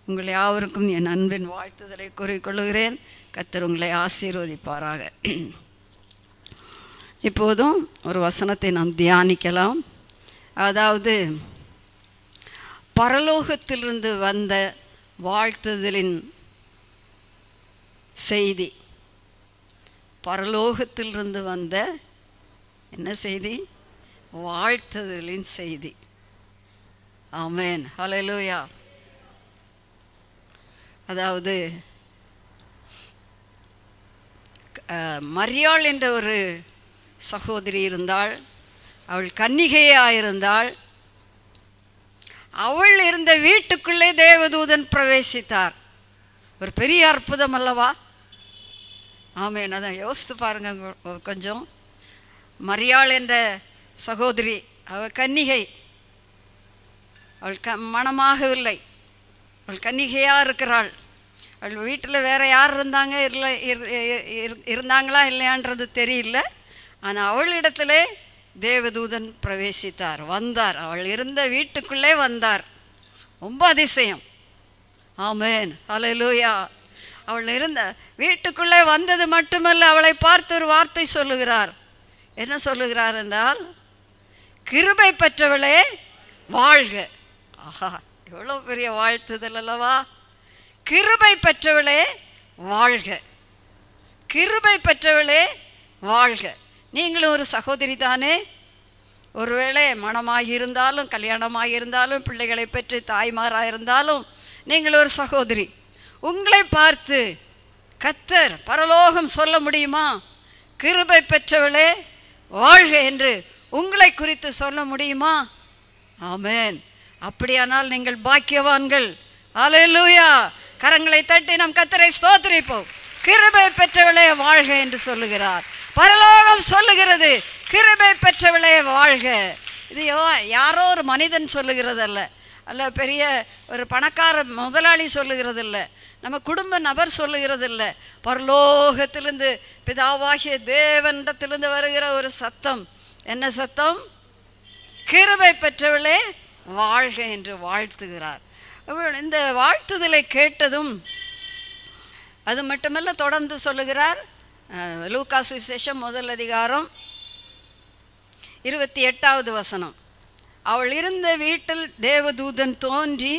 உங்கள் யாவருக்கும் என் அன்பின் வாழ்த்துதலை கூறிக்கொள்கிறேன் கத்தர் உங்களை ஆசீர்வதிப்பாராக இப்போதும் ஒரு வசனத்தை நாம் தியானிக்கலாம் அதாவது பரலோகத்திலிருந்து வந்த வாழ்த்துதலின் செய்தி பரலோகத்திலிருந்து வந்த என்ன செய்தி வாழ்த்துதலின் செய்தி ஆமேன் ஹalleluya அதாவது அஹ், மரியாள் என்ற ஒரு சகோதரி இருந்தாள் அவள் கன்னிகையாக இருந்தாள் அவள் இருந்த வீட்டுக்குள்ளே தேவதூதன் பிரவேசித்தார் ஒரு பெரிய அற்புதம் அல்லவா ஆமேன் அதான் யோசித்து பாருங்க கொ- கொஞ்சம் மரியாள் என்ற சகோதரி அவள் கன்னிகை அவள் க மனமாகவில்லை அவள் கன்னிகையாக இருக்கிறாள் அவள் வீட்டில் வேற யார் இருந்தாங்க இல்லை இரு- இரு- இரு- இருந்தாங்களா இல்லையான்றது தெரியல ஆனால் அவளிடத்திலே தேவதூதன் பிரவேசித்தார் வந்தார் அவள் இருந்த வீட்டுக்குள்ளே வந்தார் ரொம்ப அதிசயம் ஆமேன் ஹalleluya அவள் இருந்த வீட்டுக்குள்ளே வந்தது மட்டுமல்ல அவளை பார்த்து ஒரு வார்த்தை சொல்லுகிறார் என்ன சொல்லுகிறார் என்றால் கிருபை பெற்றவளே வாழ்க ஆஹா எவ்வளோ பெரிய வாழ்த்துதல் அல்லவா கிருபை பெற்றவளே வாழ்க கிருபை பெற்றவளே வாழ்க நீங்களும் ஒரு சகோதரி தானே ஒருவேளை மணமாகி இருந்தாலும் கல்யாணமாகி இருந்தாலும் பிள்ளைகளை பெற்று தாய்மாராக இருந்தாலும் நீங்கள் ஒரு சகோதரி உங்களை பார்த்து கத்தர் பரலோகம் சொல்ல முடியுமா கிருபை பெற்றவளே வாழ்க என்று உங்களை குறித்து சொல்ல முடியுமா ஆமென் அப்படியானால் நீங்கள் பாக்கியவான்கள் அல்லேலூயா கரங்களை தட்டி நம் கத்தரை ஸ்தோத்திரிப்போம் கிருபை பெற்றவளே வாழ்க என்று சொல்லுகிறார் பரலோகம் சொல்லுகிறது கிருபை பெற்றவளே வாழ்க இது யோ- யாரோ ஒரு மனிதன் சொல்லுகிறது அல்ல அல்ல பெரிய ஒரு பணக்கார முதலாளி சொல்லுகிறது இல்ல நம்ம குடும்ப நபர் சொல்லுகிறது இல்ல பரலோகத்திலிருந்து பிதாவாகிய தேவனிடத்திலிருந்து வருகிற ஒரு சத்தம் என்ன சத்தம் கிருபை பெற்றவளே வாழ்க என்று வாழ்த்துகிறார் அவள் இந்த வாழ்த்துதலை கேட்டதும் அது மட்டுமல்ல தொடர்ந்து சொல்லுகிறார் அஹ், லூக்கா சுவிசேஷம் முதல் அதிகாரம் இருபத்தி எட்டாவது வசனம் அவள் இருந்த வீட்டில் தேவதூதன் தோன்றி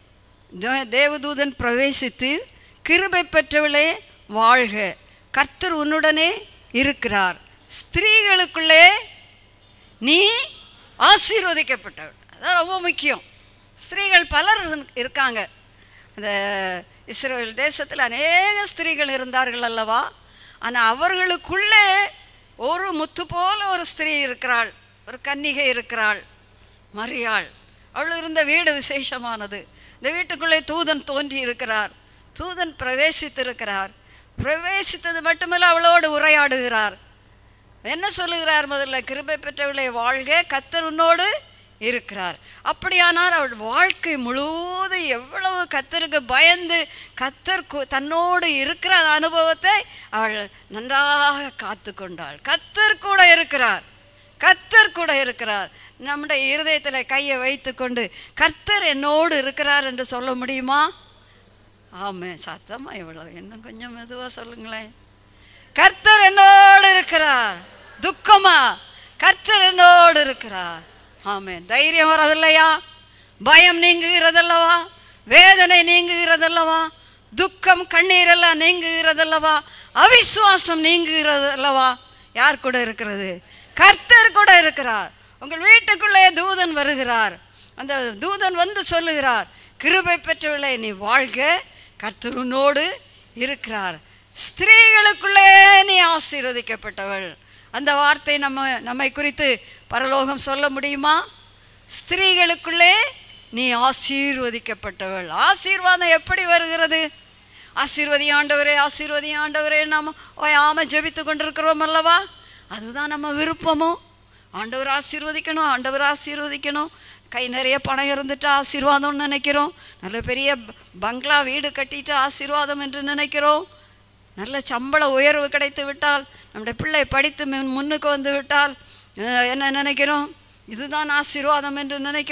தே- தேவதூதன் பிரவேசித்து கிருபை பெற்றவளே வாழ்க கர்த்தர் உன்னுடனே இருக்கிறார் ஸ்திரீகளுக்குள்ளே நீ ஆசீர்வதிக்கப்பட்டவள் அதான் ரொம்ப முக்கியம் ஸ்திரீகள் பலர் இருந்- இருக்காங்க இந்த இஸ்ரேல் தேசத்தில் அநேக ஸ்திரீகள் இருந்தார்கள் அல்லவா ஆனால் அவர்களுக்குள்ளே ஒரு முத்து போல ஒரு ஸ்திரீ இருக்கிறாள் ஒரு கன்னிகை இருக்கிறாள் மரியாள் அவள் இருந்த வீடு விசேஷமானது இந்த வீட்டுக்குள்ளே தூதன் தோன்றி இருக்கிறார் தூதன் பிரவேசித்திருக்கிறார் பிரவேசித்தது மட்டுமல்ல அவளோடு உரையாடுகிறார் என்ன சொல்லுகிறார் முதல்ல கிருபை பெற்றவளை வாழ்க கத்தர் உன்னோடு இருக்கிறார் அப்படியானால் அவள் வாழ்க்கை முழுவதும் எவ்வளவு கத்தருக்கு பயந்து கத்தர் கு- தன்னோடு இருக்கிற அந்த அனுபவத்தை அவள் நன்றாக காத்து கொண்டாள் கத்தர் கூட இருக்கிறார் கத்தர் கூட இருக்கிறார் நம்முடைய இருதயத்தில் கையை வைத்துக்கொண்டு கர்த்தர் என்னோடு இருக்கிறார் என்று சொல்ல முடியுமா ஆமே சத்தமா இவ்வளோ இன்னும் கொஞ்சம் மெதுவாக சொல்லுங்களேன் கர்த்தர் என்னோடு இருக்கிறார் துக்கமா கர்த்தர் என்னோடு இருக்கிறார் ஆமென் தைரியம் வரவில்லையா பயம் நீங்குகிறதல்லவா வேதனை நீங்குகிறதல்லவா துக்கம் கண்ணீர் எல்லாம் நீங்குகிறதல்லவா அவிசுவாசம் நீங்குகிறதல்லவா யார் கூட இருக்கிறது கர்த்தர் கூட இருக்கிறார் உங்கள் வீட்டுக்குள்ளே தூதன் வருகிறார் அந்த தூதன் வந்து சொல்லுகிறார் கிருபை பெற்றவளை நீ வாழ்க கர்த்தர் உன்னோடு இருக்கிறார் ஸ்திரீகளுக்குள்ளே நீ ஆசீர்வதிக்கப்பட்டவள் அந்த வார்த்தை நம்ம நம்மை குறித்து பரலோகம் சொல்ல முடியுமா ஸ்திரீகளுக்குள்ளே நீ ஆசீர்வதிக்கப்பட்டவள் ஆசீர்வாதம் எப்படி வருகிறது ஆசீர்வதி ஆண்டவரே ஆசீர்வதி ஆண்டவரே நாம் ஓயாம ஜெபித்து கொண்டிருக்கிறோம் அல்லவா அதுதான் நம்ம விருப்பமோ ஆண்டவர் ஆசீர்வதிக்கணும் ஆண்டவர் ஆசீர்வதிக்கணும் கை நிறைய பணம் இருந்துட்டு ஆசீர்வாதம்னு நினைக்கிறோம் நல்ல பெரிய பங்களா வீடு கட்டிட்டு ஆசீர்வாதம் என்று நினைக்கிறோம் நல்ல சம்பள உயர்வு கிடைத்து விட்டால் நம்முடைய பிள்ளை படித்து முன் முன்னுக்கு வந்து விட்டால் அஹ், என்ன நினைக்கிறோம் இதுதான் ஆசீர்வாதம் என்று நினைக்கிறோம்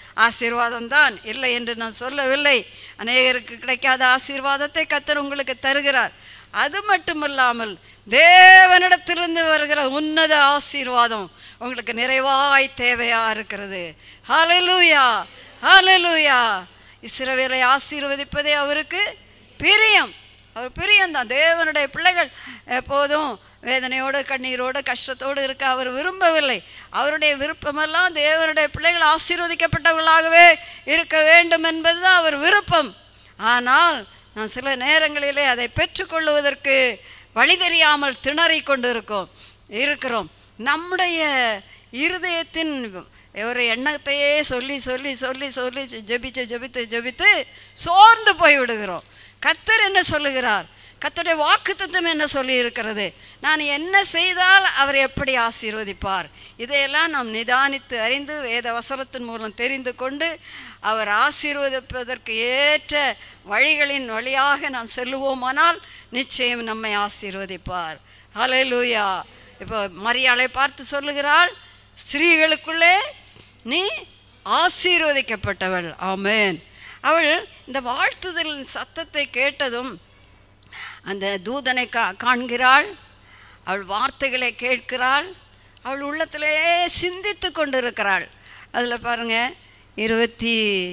ஆசீர்வாதம் தான் இல்லை என்று நான் சொல்லவில்லை அநேகருக்கு கிடைக்காத ஆசீர்வாதத்தை கத்தர் உங்களுக்கு தருகிறார் அது மட்டுமல்லாமல் தேவனிடத்திலிருந்து வருகிற உன்னத ஆசீர்வாதம் உங்களுக்கு நிறைவாய் தேவையா இருக்கிறது ஹalleluya ஹalleluya இஸ்ரவேலை ஆசீர்வதிப்பதே அவருக்கு பிரியம் அவர் பிரியம்தான் தேவனுடைய பிள்ளைகள் எப்போதும் வேதனையோடு கண்ணீரோடு கஷ்டத்தோடு இருக்க அவர் விரும்பவில்லை அவருடைய விருப்பமெல்லாம் தேவனுடைய பிள்ளைகள் ஆசீர்வதிக்கப்பட்டவர்களாகவே இருக்க வேண்டும் என்பதுதான் அவர் விருப்பம் ஆனால் நான் சில நேரங்களிலே அதை பெற்றுக்கொள்வதற்கு வழி தெரியாமல் திணறிக் கொண்டு இருக்கோம் இருக்கிறோம் நம்முடைய இருதயத்தின் ஒரு எண்ணத்தையே சொல்லி சொல்லி சொல்லி சொல்லி ஜெபித்து ஜெபித்து ஜெபித்து சோர்ந்து போய் விடுகிறோம் கத்தர் என்ன சொல்லுகிறார் கத்தருடைய வாக்குத்தத்தம் என்ன சொல்லி இருக்கிறது நான் என்ன செய்தால் அவர் எப்படி ஆசீர்வதிப்பார் இதையெல்லாம் நாம் நிதானித்து அறிந்து வேத வசனத்தின் மூலம் தெரிந்து கொண்டு அவர் ஆசீர்வதிப்பதற்கு ஏற்ற வழிகளின் வழியாக நாம் செல்லுவோமானால் நிச்சயம் நம்மை ஆசீர்வதிப்பார் ஹalleluya இப்போ மரியாளை பார்த்து சொல்லுகிறாள் ஸ்திரீகளுக்குள்ளே நீ ஆசீர்வதிக்கப்பட்டவள் ஆமென் அவள் இந்த வாழ்த்துதலின் சத்தத்தை கேட்டதும் அந்த தூதனை கா காண்கிறாள் அவள் வார்த்தைகளை கேட்கிறாள் அவள் உள்ளத்திலே சிந்தித்து கொண்டிருக்கிறாள் அதில் பாருங்க இருபத்தி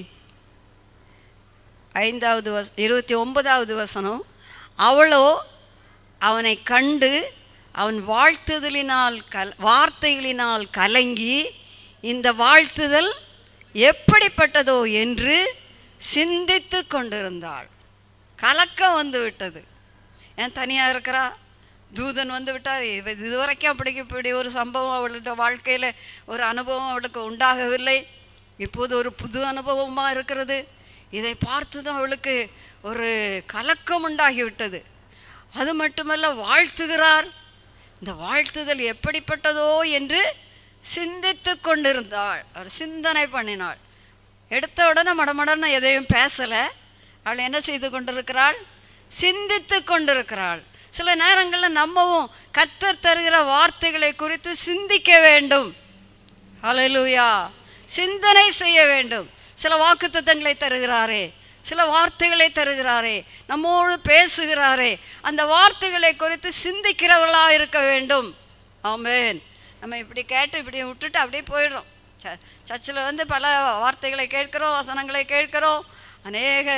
ஐந்தாவது வஸ் இருபத்தி ஒன்பதாவது வசனம் அவளோ அவனை கண்டு அவன் வாழ்த்துதலினால் கல் வார்த்தைகளினால் கலங்கி இந்த வாழ்த்துதல் எப்படிப்பட்டதோ என்று சிந்தித்து கொண்டிருந்தாள் கலக்கம் வந்து விட்டது ஏன் தனியாக இருக்கிறா தூதன் வந்து விட்டார் இவ- இதுவரைக்கும் அப்படி இப்படி ஒரு சம்பவம் அவளுடைய வாழ்க்கையில் ஒரு அனுபவம் அவளுக்கு உண்டாகவில்லை இப்போது ஒரு புது அனுபவமாக இருக்கிறது இதை பார்த்து தான் அவளுக்கு ஒரு கலக்கம் உண்டாகிவிட்டது அது மட்டுமல்ல வாழ்த்துகிறார் இந்த வாழ்த்துதல் எப்படிப்பட்டதோ என்று சிந்தித்து கொண்டிருந்தாள் அவர் சிந்தனை பண்ணினாள் எடுத்த உடனே மடமடன்னு எதையும் பேசலை அவள் என்ன செய்து கொண்டிருக்கிறாள் சிந்தித்து கொண்டிருக்கிறாள் சில நேரங்களில் நம்மவும் கத்தர் தருகிற வார்த்தைகளை குறித்து சிந்திக்க வேண்டும் ஹalleluya சிந்தனை செய்ய வேண்டும் சில வாக்குத்தத்தங்களை தருகிறாரே சில வார்த்தைகளை தருகிறாரே நம்மோடு பேசுகிறாரே அந்த வார்த்தைகளை குறித்து சிந்திக்கிறவர்களாக இருக்க வேண்டும் ஆமென் நம்ம இப்படி கேட்டு இப்படி விட்டுட்டு அப்படியே போயிடுறோம் ச சர்ச்சில் வந்து பல வார்த்தைகளை கேட்கிறோம் வசனங்களை கேட்கிறோம் அநேக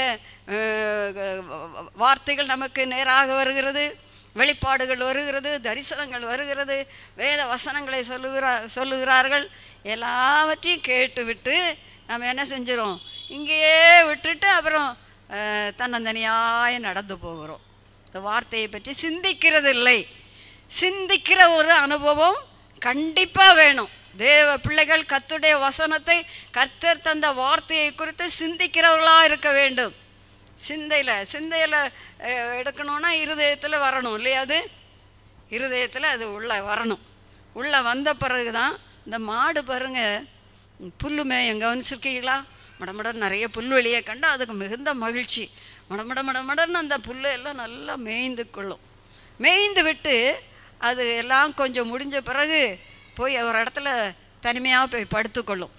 அஹ், வார்த்தைகள் நமக்கு நேராக வருகிறது வெளிப்பாடுகள் வருகிறது தரிசனங்கள் வருகிறது வேத வசனங்களை சொல்லுகிறா சொல்லுகிறார்கள் எல்லாவற்றையும் கேட்டுவிட்டு நம்ம என்ன செஞ்சிடும் இங்கேயே விட்டுட்டு அப்புறம் அஹ், தன்னந்தனியாய் நடந்து போகிறோம் இந்த வார்த்தையை பற்றி சிந்திக்கிறதில்லை சிந்திக்கிற ஒரு அனுபவம் கண்டிப்பாக வேணும் தேவ பிள்ளைகள் கத்துடைய வசனத்தை கர்த்தர் தந்த வார்த்தையை குறித்து சிந்திக்கிறவர்களாக இருக்க வேண்டும் சிந்தையில் சிந்தையில் எடுக்கணும்னா இருதயத்தில் வரணும் இல்லையா அது இருதயத்தில் அது உள்ளே வரணும் உள்ளே வந்த பிறகு தான் இந்த மாடு பாருங்க புல்லு மேயம் கவனிச்சிருக்கீங்களா மடமடன் நிறைய புல்வெளியை கண்டு அதுக்கு மிகுந்த மகிழ்ச்சி மடமட மடமடன்னு அந்த புல்லு எல்லாம் நல்லா மேய்ந்து கொள்ளும் மேய்ந்து விட்டு அது எல்லாம் கொஞ்சம் முடிஞ்ச பிறகு போய் ஒரு இடத்துல தனிமையாக போய் படுத்துக்கொள்ளும்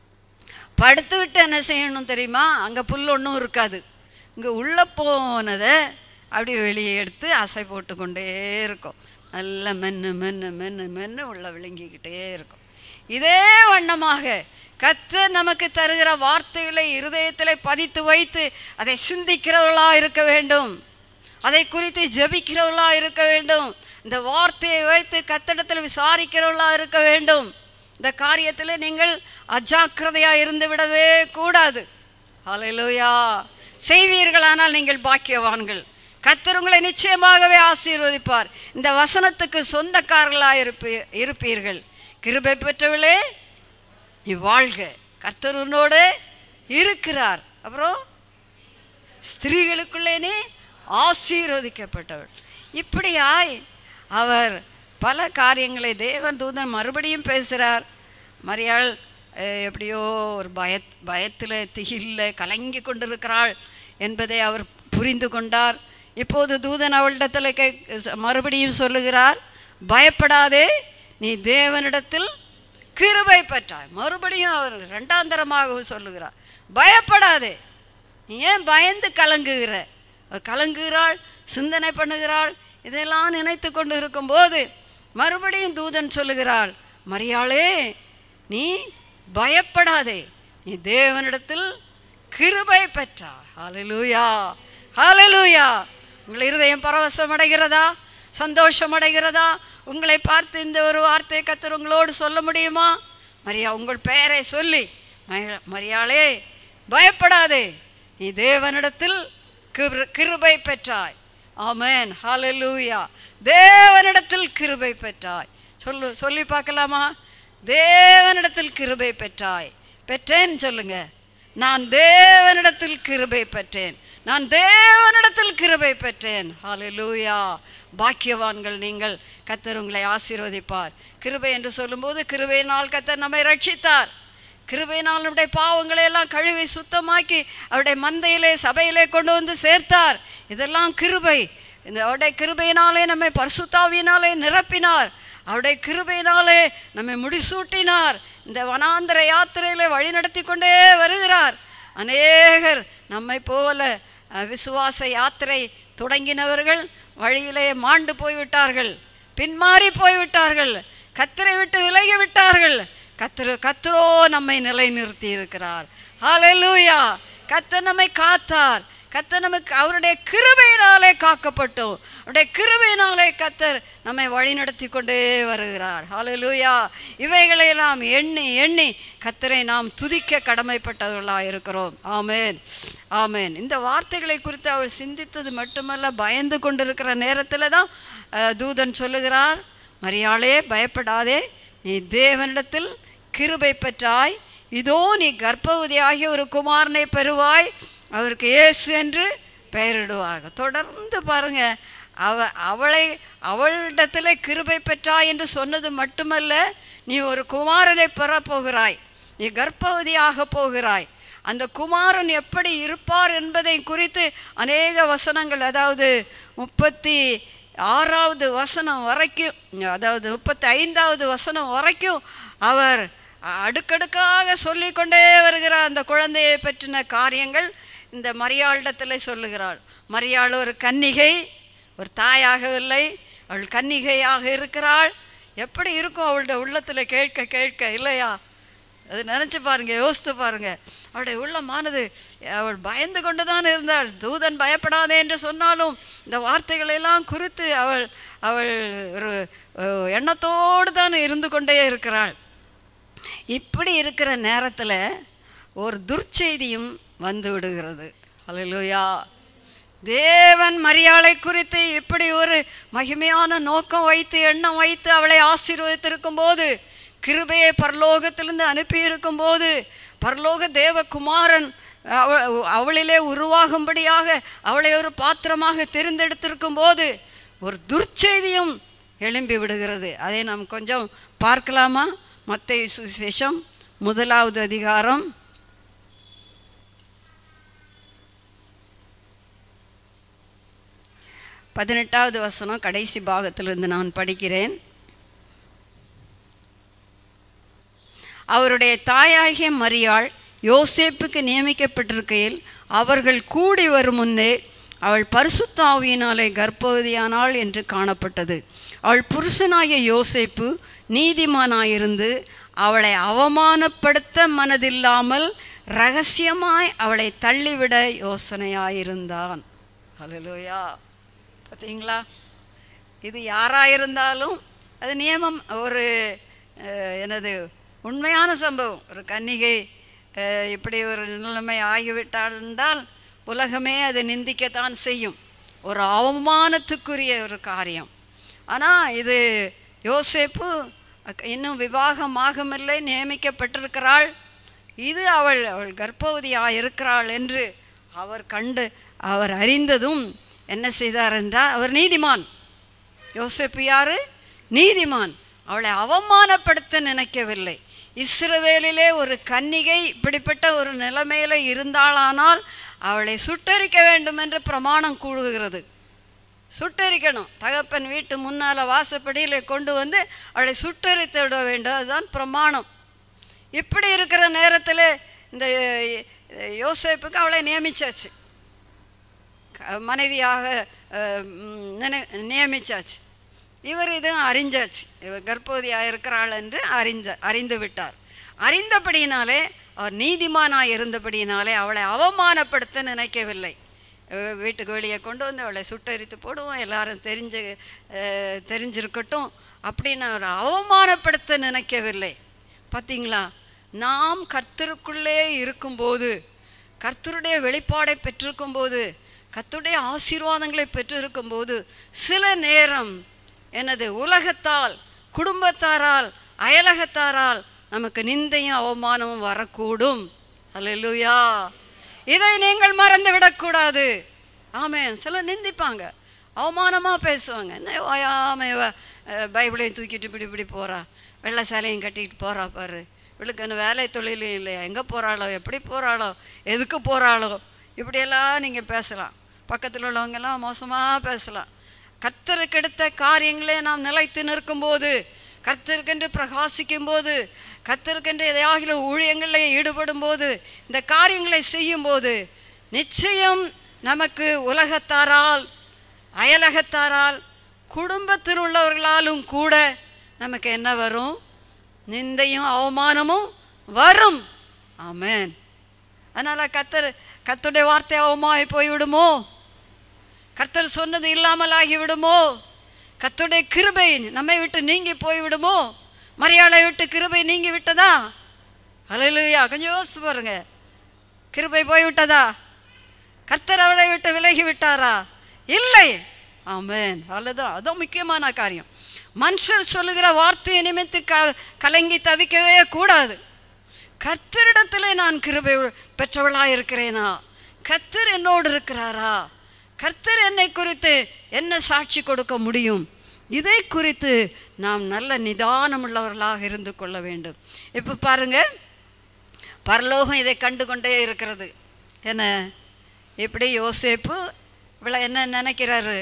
படுத்து விட்டு என்ன செய்யணும் தெரியுமா அங்கே புல் ஒன்றும் இருக்காது இங்கே உள்ளே போனதை அப்படியே வெளியே எடுத்து அசை போட்டு கொண்டே இருக்கும் நல்லா மென்று மென்று மென்று மென்று உள்ள விழுங்கிக்கிட்டே இருக்கும் இதே வண்ணமாக கர்த்தர் நமக்கு தருகிற வார்த்தைகளை இருதயத்தில் பதித்து வைத்து அதை சிந்திக்கிறவர்களா இருக்க வேண்டும் அதை குறித்து ஜெபிக்கிறவர்களா இருக்க வேண்டும் இந்த வார்த்தையை வைத்து கத்தடத்தில் விசாரிக்கிறவர்களா இருக்க வேண்டும் இந்த காரியத்தில் நீங்கள் அஜாக்கிரதையாக இருந்து விடவே கூடாது ஹalleluya செய்வீர்களானால் நீங்கள் பாக்கியவான்கள் கர்த்தர் உங்களை நிச்சயமாகவே ஆசீர்வதிப்பார் இந்த வசனத்துக்கு சொந்தக்காரர்களாக இருப்பீ இருப்பீர்கள் கிருபை பெற்றவளே நீ வாழ்க கர்த்தர் உன்னோடு இருக்கிறார் அப்புறம் ஸ்திரீகளுக்குள்ளே நீ ஆசீர்வதிக்கப்பட்டவள் இப்படியாய் அவர் பல காரியங்களை தேவன் தூதன் மறுபடியும் பேசுகிறார் மரியாள் அஹ், எப்படியோ ஒரு பய பயத்தில் திகில்ல கலங்கி கொண்டிருக்கிறாள் என்பதை அவர் புரிந்து கொண்டார் இப்போது தூதன் அவளிடத்தில் கே மறுபடியும் சொல்லுகிறார் பயப்படாதே நீ தேவனிடத்தில் கிருபை பெற்றாய் மறுபடியும் அவர் ரெண்டாந்தரமாகவும் சொல்லுகிறார் பயப்படாதே நீ ஏன் பயந்து கலங்குகிற அவர் கலங்குகிறாள் சிந்தனை பண்ணுகிறாள் இதெல்லாம் நினைத்து கொண்டு இருக்கும்போது மறுபடியும் தூதன் சொல்லுகிறாள் மரியாளே நீ பயப்படாதே நீ தேவனிடத்தில் கிருபை பெற்றாய் ஹalleluya ஹalleluya உங்கள் இருதயம் பரவசம் அடைகிறதா சந்தோஷம் அடைகிறதா உங்களை பார்த்து இந்த ஒரு வார்த்தை கத்தர் உங்களோடு சொல்ல முடியுமா மரியா உங்கள் பெயரை சொல்லி மரி- மரியாளே பயப்படாதே நீ தேவனிடத்தில் கிரு- கிருபை பெற்றாய் ஆமென் ஹalleluya தேவனிடத்தில் கிருபை பெற்றாய் சொல்லு சொல்லி பார்க்கலாமா தேவனிடத்தில் கிருபை பெற்றாய் பெற்றேன் சொல்லுங்க நான் தேவனிடத்தில் கிருபை பெற்றேன் நான் தேவனிடத்தில் கிருபை பெற்றேன் ஹalleluya பாக்கியவான்கள் நீங்கள் கத்தர் உங்களை ஆசீர்வதிப்பார் கிருபை என்று சொல்லும்போது கிருபையினால் கத்தர் நம்மை ரட்சித்தார் கிருபையினால் நம்முடைய பாவங்களை எல்லாம் கழுவி சுத்தமாக்கி அவருடைய மந்தையிலே சபையிலே கொண்டு வந்து சேர்த்தார் இதெல்லாம் கிருபை இந்த அவருடைய கிருபையினாலே நம்மை பரிசுத்தாவியினாலே நிரப்பினார் அவருடைய கிருபையினாலே நம்மை முடிசூட்டினார் இந்த வனாந்தர யாத்திரையிலே வழிநடத்தி கொண்டே வருகிறார் அநேகர் நம்மை போல அஹ், விசுவாச யாத்திரை தொடங்கினவர்கள் வழியிலே மாண்டு போய்விட்டார்கள் பின்மாறி போய்விட்டார்கள் கத்தரை விட்டு விலகி விட்டார்கள் கத்திர கத்தரோ நம்மை நிலைநிறுத்தி இருக்கிறார் ஹalleluya கத்தர் நம்மை காத்தார் கத்தர் நமக்கு அவருடைய கிருபையினாலே காக்கப்பட்டோம் அவருடைய கிருபையினாலே கத்தர் நம்மை வழிநடத்தி கொண்டே வருகிறார் ஹalleluya இவைகளை நாம் எண்ணி எண்ணி கத்தரை நாம் துதிக்க கடமைப்பட்டவர்களாக இருக்கிறோம் ஆமென் ஆமென் இந்த வார்த்தைகளை குறித்து அவள் சிந்தித்தது மட்டுமல்ல பயந்து கொண்டிருக்கிற நேரத்தில் தான் அஹ், தூதன் சொல்லுகிறார் மரியாளே பயப்படாதே நீ தேவனிடத்தில் கிருபை பெற்றாய் இதோ நீ கர்ப்பவதியாகிய ஒரு குமாரனை பெறுவாய் அவருக்கு இயேசு என்று பெயரிடுவாங்க தொடர்ந்து பாருங்க அவ அவளை அவளிடத்தில் கிருபை பெற்றாய் என்று சொன்னது மட்டுமல்ல நீ ஒரு குமாரனை பெறப் போகிறாய் நீ கர்ப்பவதியாக போகிறாய் அந்த குமாரன் எப்படி இருப்பார் என்பதை குறித்து அநேக வசனங்கள் அதாவது முப்பத்தி ஆறாவது வசனம் வரைக்கும் அதாவது முப்பத்தி ஐந்தாவது வசனம் வரைக்கும் அவர் அடுக்கடுக்காக சொல்லிக்கொண்டே வருகிறார் அந்த குழந்தையை பற்றின காரியங்கள் இந்த மரியாளிடத்தில் சொல்லுகிறாள் மரியாள் ஒரு கன்னிகை ஒரு தாயாகவில்லை அவள் கன்னிகையாக இருக்கிறாள் எப்படி இருக்கும் அவளுடைய உள்ளத்தில் கேட்க கேட்க இல்லையா அது நினச்சி பாருங்க யோசித்து பாருங்க அவளுடைய உள்ளமானது அவள் பயந்து கொண்டு தான் இருந்தாள் தூதன் பயப்படாதே என்று சொன்னாலும் இந்த வார்த்தைகளை எல்லாம் குறித்து அவள் அவள் ஒரு அஹ், எண்ணத்தோடு தான் இருந்து கொண்டே இருக்கிறாள் இப்படி இருக்கிற நேரத்தில் ஒரு துர்ச்செய்தியும் வந்து விடுகிறது ஹalleluya தேவன் மரியாளை குறித்து இப்படி ஒரு மகிமையான நோக்கம் வைத்து எண்ணம் வைத்து அவளை ஆசீர்வதித்திருக்கும் போது கிருபையை பரலோகத்திலிருந்து அனுப்பியிருக்கும் போது பரலோக தேவகுமாரன் அவ அவளிலே உருவாகும்படியாக அவளை ஒரு பாத்திரமாக தெரிந்தெடுத்திருக்கும் போது ஒரு துர்ச்செய்தியும் எழும்பி விடுகிறது அதை நாம் கொஞ்சம் பார்க்கலாமா மத்தேயு சுவிசேஷம் முதலாவது அதிகாரம் பதினெட்டாவது வசனம் கடைசி பாகத்திலிருந்து நான் படிக்கிறேன் அவருடைய தாயாகிய மரியாள் யோசேப்புக்கு நியமிக்கப்பட்டிருக்கையில் அவர்கள் கூடி வரும் முன்னே அவள் பரிசுத்த ஆவியினாலே கர்ப்பவதியானாள் என்று காணப்பட்டது அவள் புருஷனாகிய யோசேப்பு நீதிமானாயிருந்து அவளை அவமானப்படுத்த மனதில்லாமல் ரகசியமாய் அவளை தள்ளிவிட யோசனையாயிருந்தான் ஹalleluya பார்த்தீங்களா இது யாராக இருந்தாலும் அது நியமம் ஒரு அஹ், எனது உண்மையான சம்பவம் ஒரு கன்னிகை அஹ், இப்படி ஒரு நிலைமை ஆகிவிட்டாள் என்றால் உலகமே அதை நிந்திக்கத்தான் செய்யும் ஒரு அவமானத்துக்குரிய ஒரு காரியம் ஆனால் இது யோசேப்பு அக்- இன்னும் விவாகம் ஆகமில்லை நியமிக்கப்பட்டிருக்கிறாள் இது அவள் அவள் கர்ப்பவதியாக இருக்கிறாள் என்று அவர் கண்டு அவர் அறிந்ததும் என்ன செய்தார் என்றால் அவர் நீதிமான் யோசேப்பு யாரு நீதிமான் அவளை அவமானப்படுத்த நினைக்கவில்லை இஸ்ரவேலிலே ஒரு கன்னிகை இப்படிப்பட்ட ஒரு நிலைமையில இருந்தாளானால் அவளை சுட்டரிக்க வேண்டும் என்று பிரமாணம் கூறுகிறது சுட்டெரிக்கணும் தகப்பன் வீட்டு முன்னால் வாசப்படியில் கொண்டு வந்து அவளை சுட்டெரித்து விட வேண்டும் அதுதான் பிரமாணம் இப்படி இருக்கிற நேரத்தில் இந்த யோசேப்புக்கு அவளை நியமிச்சாச்சு க- மனைவியாக அஹ், ம், நினை நியமிச்சாச்சு இவர் இதுவும் அறிஞ்சாச்சு இவர் கர்ப்பவதியாக இருக்கிறாள் என்று அறிந்த அறிந்து விட்டார் அறிந்தபடியினாலே அவர் நீதிமானாக இருந்தபடியினாலே அவளை அவமானப்படுத்த நினைக்கவில்லை அஹ், வீட்டுக்கு வெளியே கொண்டு வந்து அவளை சுட்டரித்து போடுவோம் எல்லாரும் தெரிஞ்சு அஹ், தெரிஞ்சிருக்கட்டும் அப்படின்னு அவர் அவமானப்படுத்த நினைக்கவில்லை பார்த்தீங்களா நாம் கர்த்தருக்குள்ளே இருக்கும்போது கர்த்தருடைய வெளிப்பாடை பெற்றிருக்கும்போது கர்த்தருடைய ஆசீர்வாதங்களை பெற்றிருக்கும்போது சில நேரம் எனது உலகத்தால் குடும்பத்தாரால் அயலகத்தாரால் நமக்கு நிந்தையும் அவமானமும் வரக்கூடும் அல்லேலூயா இதை நீங்கள் மறந்து விடக்கூடாது ஆமென் சிலர் நிந்திப்பாங்க அவமானமாக பேசுவாங்க என்ன ஓயாம இவ அஹ், பைபிளையும் தூக்கிட்டு இப்படி இப்படி போகிறா வெள்ளை சேலையும் கட்டிட்டு போகிறா பாரு இவளுக்கு என்ன வேலை தொழிலும் இல்லையா எங்கே போகிறாளோ எப்படி போகிறாளோ எதுக்கு போகிறாளோ இப்படியெல்லாம் நீங்கள் பேசலாம் பக்கத்தில் உள்ளவங்கெல்லாம் மோசமாக பேசலாம் கர்த்தருக்கு எடுத்த காரியங்களே நாம் நிலைத்து நிற்கும்போது கர்த்தருக்கென்று பிரகாசிக்கும் போது கர்த்தருக்கென்று எதையாகிலும் ஊழியங்களில் ஈடுபடும் போது இந்த காரியங்களை செய்யும்போது நிச்சயம் நமக்கு உலகத்தாரால் அயலகத்தாரால் குடும்பத்தில் உள்ளவர்களாலும் கூட நமக்கு என்ன வரும் நிந்தையும் அவமானமும் வரும் ஆமென் அதனால் கத்தர் கர்த்தருடைய வார்த்தை அவமாய் போய்விடுமோ கர்த்தர் சொன்னது இல்லாமல் ஆகிவிடுமோ கர்த்தருடைய கிருபை நம்மை விட்டு நீங்கி போய்விடுமோ மரியாதை விட்டு கிருபை நீங்கி விட்டதா அலையிலுயா கொஞ்சம் யோசித்து பாருங்க கிருபை போய்விட்டதா கர்த்தர் அவளை விட்டு விலகி விட்டாரா இல்லை ஆமென் அவ்வளோதான் அதுதான் முக்கியமான காரியம் மனுஷர் சொல்லுகிற வார்த்தையை நிமித்து க கலங்கி தவிக்கவே கூடாது கர்த்தரிடத்திலே நான் கிருபை பெற்றவளாக இருக்கிறேனா கர்த்தர் என்னோடு இருக்கிறாரா கர்த்தர் என்னை குறித்து என்ன சாட்சி கொடுக்க முடியும் இதை குறித்து நாம் நல்ல நிதானமுள்ளவர்களாக இருந்து கொள்ள வேண்டும் இப்போ பாருங்க பரலோகம் இதை கண்டு கொண்டே இருக்கிறது என்ன இப்படி யோசேப்பு இவளை என்ன நினைக்கிறாரு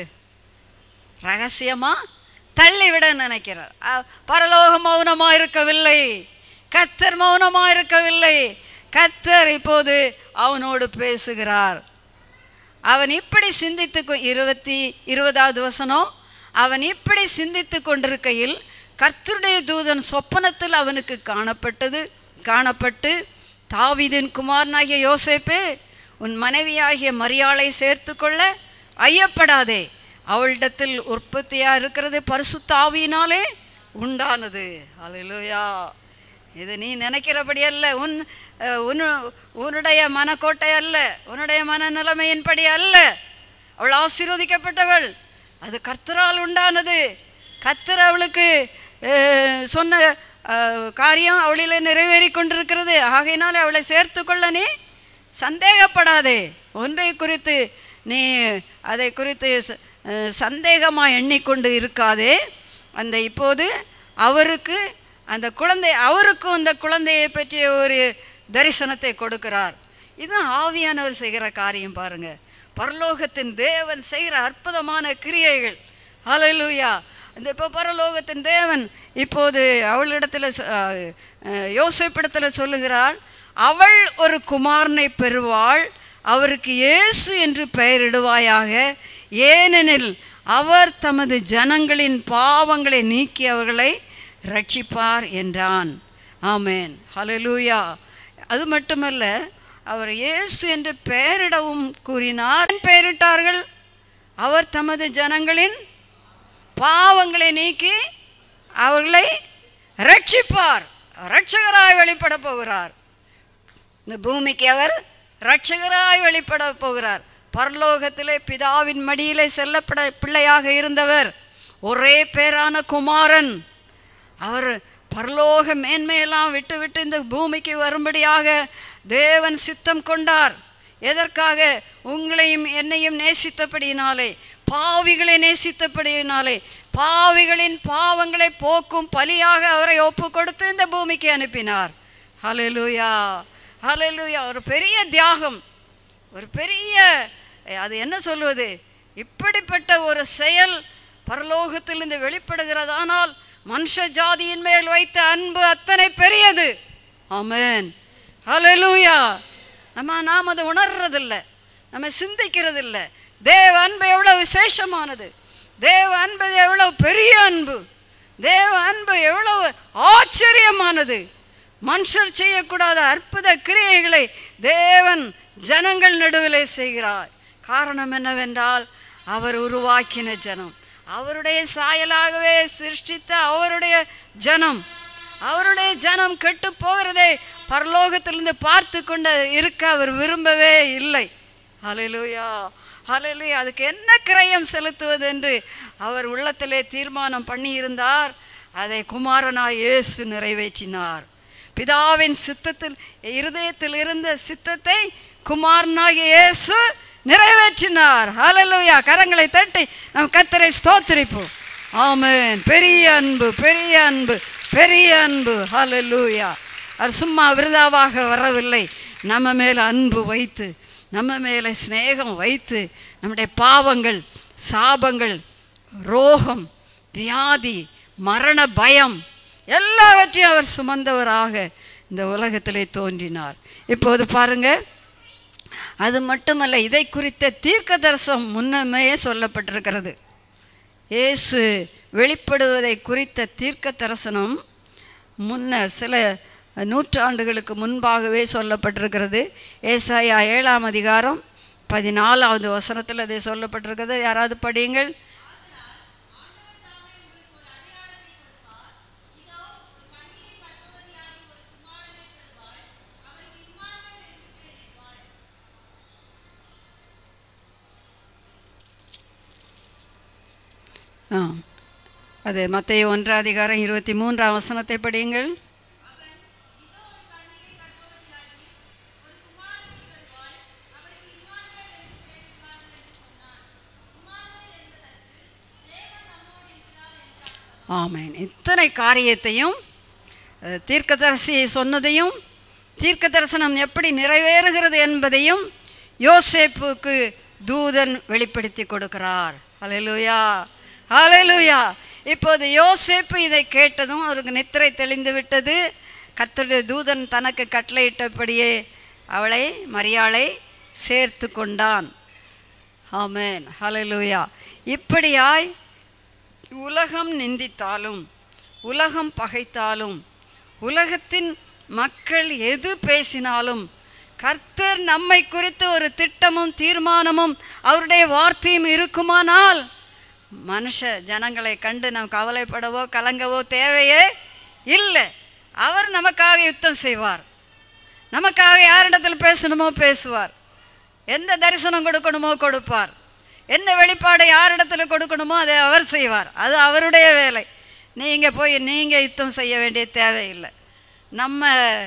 ரகசியமாக தள்ளிவிட நினைக்கிறார் அ- பரலோகம் மௌனமாக இருக்கவில்லை கத்தர் மௌனமாக இருக்கவில்லை கத்தர் இப்போது அவனோடு பேசுகிறார் அவன் இப்படி சிந்தித்து கொ- இருபத்தி இருபதாவது வசனம் அவன் இப்படி சிந்தித்து கொண்டிருக்கையில் கர்த்தருடைய தூதன் சொப்பனத்தில் அவனுக்கு காணப்பட்டது காணப்பட்டு தாவீதின் குமாரனாகிய யோசேப்பே உன் மனைவியாகிய மரியாளை சேர்த்துக்கொள்ள ஐயப்படாதே அவளிடத்தில் உற்பத்தியாக இருக்கிறது பரிசுத்த ஆவியினாலே உண்டானது அல்லேலூயா இது நீ நினைக்கிறபடி அல்ல உன் அஹ், உன்னு உன்னுடைய மனக்கோட்டை அல்ல உன்னுடைய மனநிலைமையின்படி அல்ல அவள் ஆசீர்வதிக்கப்பட்டவள் அது கர்த்தரால் உண்டானது கர்த்தர் அவளுக்கு அஹ், சொன்ன அஹ், காரியம் அவளிலே நிறைவேறி கொண்டிருக்கிறது ஆகையினாலே அவளை சேர்த்து கொள்ள நீ சந்தேகப்படாதே ஒன்றை குறித்து நீ அதை குறித்து ச- அஹ், சந்தேகமாக எண்ணிக்கொண்டு இருக்காதே அந்த இப்போது அவருக்கு அந்த குழந்தை அவருக்கும் அந்த குழந்தையை பற்றிய ஒரு தரிசனத்தை கொடுக்கிறார் இதுதான் ஆவியானவர் செய்கிற காரியம் பாருங்க பரலோகத்தின் தேவன் செய்கிற அற்புதமான கிரியைகள் ஹalleluya இந்த இப்போ பரலோகத்தின் தேவன் இப்போது அவளிடத்தில் சொ- அஹ், அஹ், யோசேப்பிடத்தில் சொல்லுகிறாள் அவள் ஒரு குமாரனை பெறுவாள் அவருக்கு இயேசு என்று பெயரிடுவாயாக ஏனெனில் அவர் தமது ஜனங்களின் பாவங்களை நீக்கி அவர்களை ரட்சிப்பார் என்றான் ஆமென் ஹalleluya அது மட்டுமல்ல அவர் இயேசு என்று பெயரிடவும் கூறினார் பெயரிட்டார்கள் அவர் தமது ஜனங்களின் பாவங்களை நீக்கி அவர்களை ரட்சிப்பார் ரட்சகராய் வெளிப்பட போகிறார் இந்த பூமிக்கு அவர் ரட்சகராய் வெளிப்பட போகிறார் பரலோகத்திலே பிதாவின் மடியிலே செல்லப்பட பிள்ளையாக இருந்தவர் ஒரே பேரான குமாரன் அவர் பரலோக மேன்மையெல்லாம் விட்டு விட்டு இந்த பூமிக்கு வரும்படியாக தேவன் சித்தம் கொண்டார் எதற்காக உங்களையும் என்னையும் நேசித்தபடியினாலே பாவிகளை நேசித்தபடியினாலே பாவிகளின் பாவங்களை போக்கும் பலியாக அவரை ஒப்பு கொடுத்து இந்த பூமிக்கு அனுப்பினார் ஹalleluya ஹalleluya ஒரு பெரிய தியாகம் ஒரு பெரிய அது என்ன சொல்வது இப்படிப்பட்ட ஒரு செயல் பரலோகத்திலிருந்து வெளிப்படுகிறதானால் மனுஷ ஜாதியின் மேல் வைத்த அன்பு அத்தனை பெரியது ஆமென் ஹalleluya நம்ம நாம் அதை உணர்றதில்ல நம்ம சிந்திக்கிறதில்ல தேவ அன்பு எவ்வளவு விசேஷமானது தேவ அன்பு எவ்வளவு பெரிய அன்பு தேவ அன்பு எவ்வளவு ஆச்சரியமானது மனுஷர் செய்யக்கூடாத அற்புத கிரியைகளை தேவன் ஜனங்கள் நடுவிலே செய்கிறார் காரணம் என்னவென்றால் அவர் உருவாக்கின ஜனம் அவருடைய சாயலாகவே சிருஷ்டித்த அவருடைய ஜனம் அவருடைய ஜனம் கெட்டு போகிறதை பரலோகத்திலிருந்து பார்த்து கொண்டு இருக்க அவர் விரும்பவே இல்லை ஹalleluya ஹalleluya அதுக்கு என்ன கிரயம் செலுத்துவது என்று அவர் உள்ளத்திலே தீர்மானம் பண்ணியிருந்தார் அதை குமாரனாய் இயேசு நிறைவேற்றினார் பிதாவின் சித்தத்தில் இருதயத்தில் இருந்த சித்தத்தை குமாரனாகிய இயேசு நிறைவேற்றினார் ஹalleluya கரங்களை தட்டி நம் கத்தரை ஸ்தோத்திரிப்போம் ஆமென் பெரிய அன்பு பெரிய அன்பு பெரிய அன்பு ஹalleluya அவர் சும்மா விருதாவாக வரவில்லை நம்ம மேல் அன்பு வைத்து நம்ம மேலே சிநேகம் வைத்து நம்முடைய பாவங்கள் சாபங்கள் ரோகம் வியாதி மரண பயம் எல்லாவற்றையும் அவர் சுமந்தவராக இந்த உலகத்திலே தோன்றினார் இப்போது பாருங்க அது மட்டுமல்ல இதை குறித்த தீர்க்க தரிசனம் முன்னமே சொல்லப்பட்டிருக்கிறது இயேசு வெளிப்படுவதை குறித்த தீர்க்க தரிசனம் முன்ன சில நூற்றாண்டுகளுக்கு முன்பாகவே சொல்லப்பட்டிருக்கிறது ஏசாயா ஏழாம் அதிகாரம் பதினாலாவது வசனத்தில் அது சொல்லப்பட்டிருக்கிறது யாராவது படியுங்கள் ஆ அது மத்திய ஒன்றாம் அதிகாரம் இருபத்தி மூன்றாம் வசனத்தை படியுங்கள் ஆமென் இத்தனை காரியத்தையும் அஹ், தீர்க்கதரிசி சொன்னதையும் தீர்க்க தரிசனம் எப்படி நிறைவேறுகிறது என்பதையும் யோசேப்புக்கு தூதன் வெளிப்படுத்தி கொடுக்கிறார் ஹalleluya ஹalleluya இப்போது யோசேப்பு இதை கேட்டதும் அவருக்கு நித்திரை தெளிந்து விட்டது கர்த்தருடைய தூதன் தனக்கு கட்டளையிட்டபடியே அவளை மரியாளை சேர்த்து கொண்டான் ஆமென் ஹalleluya இப்படியாய் உலகம் நிந்தித்தாலும் உலகம் பகைத்தாலும் உலகத்தின் மக்கள் எது பேசினாலும் கர்த்தர் நம்மை குறித்து ஒரு திட்டமும் தீர்மானமும் அவருடைய வார்த்தையும் இருக்குமானால் மனுஷ ஜனங்களை கண்டு நாம் கவலைப்படவோ கலங்கவோ தேவையே இல்லை அவர் நமக்காக யுத்தம் செய்வார் நமக்காக யாரிடத்தில் பேசணுமோ பேசுவார் எந்த தரிசனம் கொடுக்கணுமோ கொடுப்பார் என்ன வெளிப்பாடு யாரிடத்தில் கொடுக்கணுமோ அதை அவர் செய்வார் அது அவருடைய வேலை நீங்கள் போய் நீங்கள் யுத்தம் செய்ய வேண்டிய தேவையில்லை நம்ம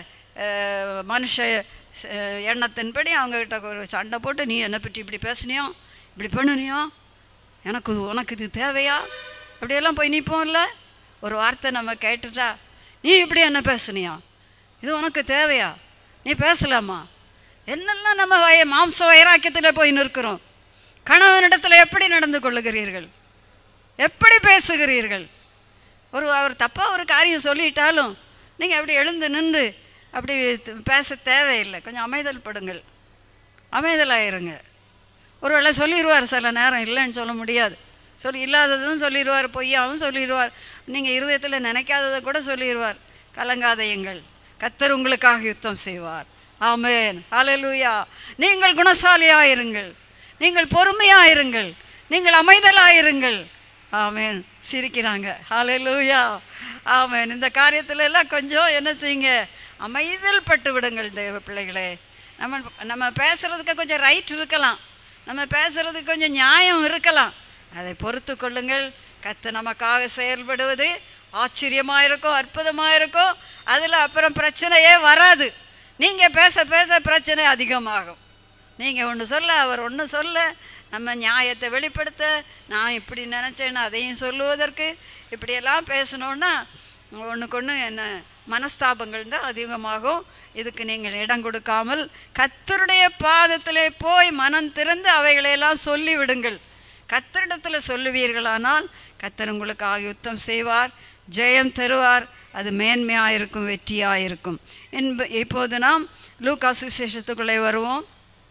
அஹ், மனுஷ அஹ், எண்ணத்தின்படி அவங்கக்கிட்ட ஒரு சண்டை போட்டு நீ என்னை பற்றி இப்படி பேசுனியோ இப்படி பண்ணுனியோ எனக்கு இது- உனக்கு இது தேவையா அப்படியெல்லாம் போய் நிற்போம்ல ஒரு வார்த்தை நம்ம கேட்டுட்டா நீ இப்படி என்ன பேசுனியா இது உனக்கு தேவையா நீ பேசலாமா என்னெல்லாம் நம்ம வய மாம்ச வைராக்கியத்தில் போய் நிற்கிறோம் கணவனிடத்தில் எப்படி நடந்து கொள்ளுகிறீர்கள் எப்படி பேசுகிறீர்கள் ஒரு அவர் தப்பாக ஒரு காரியம் சொல்லிட்டாலும் நீங்கள் அப்படி எழுந்து நின்று அப்படி பேச தேவையில்லை கொஞ்சம் அமைதல் படுங்கள் அமைதலாயிருங்க ஒருவேளை சொல்லிடுவார் சில நேரம் இல்லைன்னு சொல்ல முடியாது சொல்லி இல்லாததும் சொல்லிடுவார் பொய்யாவும் சொல்லிடுவார் நீங்கள் இருதயத்தில் நினைக்காததை கூட சொல்லிடுவார் கலங்காதையுங்கள் கத்தர் உங்களுக்காக யுத்தம் செய்வார் ஆமென் ஹalleluya நீங்கள் குணசாலியாயிருங்கள் நீங்கள் பொறுமையாயிருங்கள் நீங்கள் அமைதலாயிருங்கள் ஆமென் சிரிக்கிறாங்க ஹalleluya ஆமென் இந்த காரியத்துல எல்லாம் கொஞ்சம் என்ன செய்யுங்க அமைதல் பட்டு விடுங்கள் தேவ பிள்ளைகளே நம்ம நம்ம பேசுறதுக்கு கொஞ்சம் ரைட் இருக்கலாம் நம்ம பேசுறதுக்கு கொஞ்சம் நியாயம் இருக்கலாம் அதை பொறுத்து கொள்ளுங்கள் கத்து நமக்காக செயல்படுவது ஆச்சரியமாக இருக்கும் அற்புதமாக இருக்கும் அதில் அப்புறம் பிரச்சனையே வராது நீங்கள் பேச பேச பிரச்சனை அதிகமாகும் நீங்கள் ஒன்று சொல்ல அவர் ஒன்று சொல்ல நம்ம நியாயத்தை வெளிப்படுத்த நான் இப்படி நினச்சேன்னு அதையும் சொல்லுவதற்கு இப்படியெல்லாம் பேசணுன்னா ஒன்றுக்கு ஒன்று என்ன மனஸ்தாபங்கள் தான் அதிகமாகும் இதுக்கு நீங்கள் இடம் கொடுக்காமல் கத்தருடைய பாதத்திலே போய் மனம் திறந்து அவைகளையெல்லாம் சொல்லி விடுங்கள் கத்தரிடத்தில் சொல்லுவீர்களானால் கத்தர் உங்களுக்காக யுத்தம் செய்வார் ஜெயம் தருவார் அது மேன்மையாக இருக்கும் வெற்றியாக இருக்கும் என்ப இப்போது நாம் லூக்கா சுவிசேஷத்துக்குள்ளே வருவோம்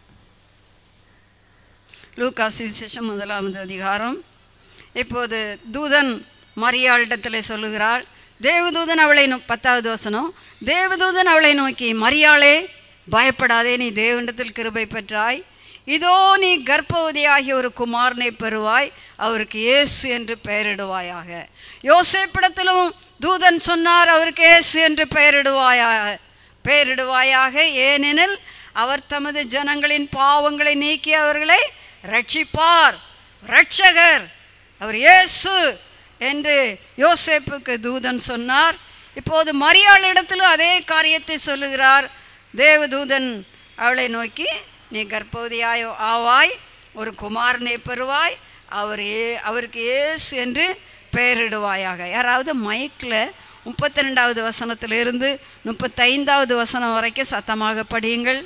லூக்கா சுவிசேஷம் முதலாவது அதிகாரம் இப்போது தூதன் மரியாளிடத்தில் சொல்லுகிறாள் தேவதூதன் அவளை நோ பத்தாவது வசனம் தேவதூதன் அவளை நோக்கி மரியாளே பயப்படாதே நீ தேவனிடத்தில் கிருபை பெற்றாய் இதோ நீ கர்ப்பவதியாகிய ஒரு குமாரனை பெறுவாய் அவருக்கு இயேசு என்று பெயரிடுவாயாக யோசேப்பிடத்திலும் தூதன் சொன்னார் அவருக்கு இயேசு என்று பெயரிடுவாயாக பெயரிடுவாயாக ஏனெனில் அவர் தமது ஜனங்களின் பாவங்களை நீக்கி அவர்களை ரட்சிப்பார் ரட்சகர் அவர் இயேசு என்று யோசேப்புக்கு தூதன் சொன்னார் இப்போது மரியாளிடத்திலும் அதே காரியத்தை சொல்லுகிறார் தேவதூதன் அவளை நோக்கி நீ கர்ப்பவதியாய் ஆவாய் ஒரு குமாரனை பெறுவாய் அவர் ஏ அவருக்கு ஏசு என்று பெயரிடுவாயாக யாராவது மைக்கில் முப்பத்தி ரெண்டாவது வசனத்திலிருந்து முப்பத்தைந்தாவது வசனம் வரைக்கும் சத்தமாக படியுங்கள்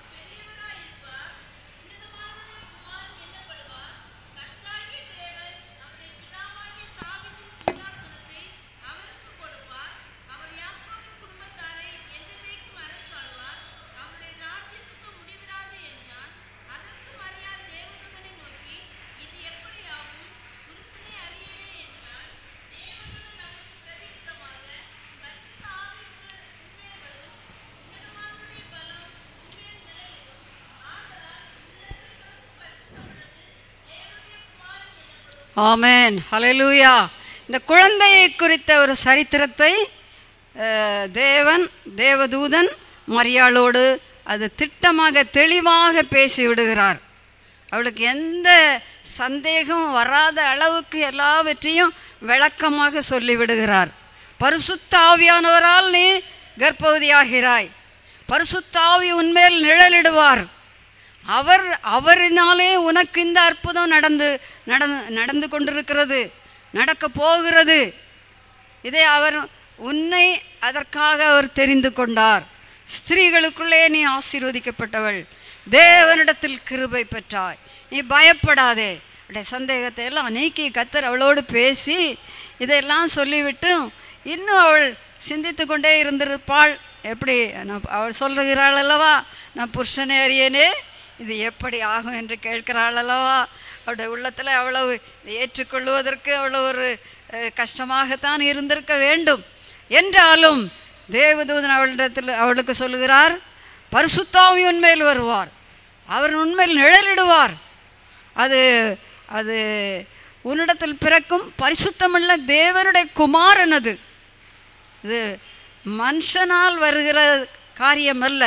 ஆமென் ஹalleluya இந்த குழந்தையை குறித்த ஒரு சரித்திரத்தை அஹ், தேவன் தேவதூதன் மரியாளோடு அது திட்டமாக தெளிவாக பேசி விடுகிறார் அவளுக்கு எந்த சந்தேகமும் வராத அளவுக்கு எல்லாவற்றையும் விளக்கமாக சொல்லிவிடுகிறார் பரிசுத்த ஆவியானவரால் நீ கர்ப்பவதியாகிறாய் பரிசுத்த ஆவி உன்மேல் நிழலிடுவார் அவர் அவரினாலே உனக்கு இந்த அற்புதம் நடந்து நடந்து நடந்து கொண்டிருக்கிறது நடக்க போகிறது இதை அவர் உன்னை அதற்காக அவர் தெரிந்து கொண்டார் ஸ்திரீகளுக்குள்ளே நீ ஆசீர்வதிக்கப்பட்டவள் தேவனிடத்தில் கிருபை பெற்றாய் நீ பயப்படாதே உடைய சந்தேகத்தை எல்லாம் நீக்கி கத்தர் அவளோடு பேசி இதையெல்லாம் சொல்லிவிட்டு இன்னும் அவள் சிந்தித்து கொண்டே இருந்திருப்பாள் எப்படி நான் அவள் சொல்லுகிறாள் அல்லவா நான் புருஷனே அறியேனே இது எப்படி ஆகும் என்று கேட்கிறாள் அல்லவா அவளுடைய உள்ளத்தில் அவ்வளவு இதை ஏற்றுக்கொள்வதற்கு அவ்வளோ ஒரு அஹ், கஷ்டமாகத்தான் இருந்திருக்க வேண்டும் என்றாலும் தேவதூதன் அவளிடத்தில் அவளுக்கு சொல்லுகிறார் பரிசுத்தாவி உண்மையில் வருவார் அவர் உண்மையில் நிழலிடுவார் அது அது உன்னிடத்தில் பிறக்கும் பரிசுத்தமுள்ள தேவனுடைய குமாரன் அது இது மனுஷனால் வருகிற காரியம் அல்ல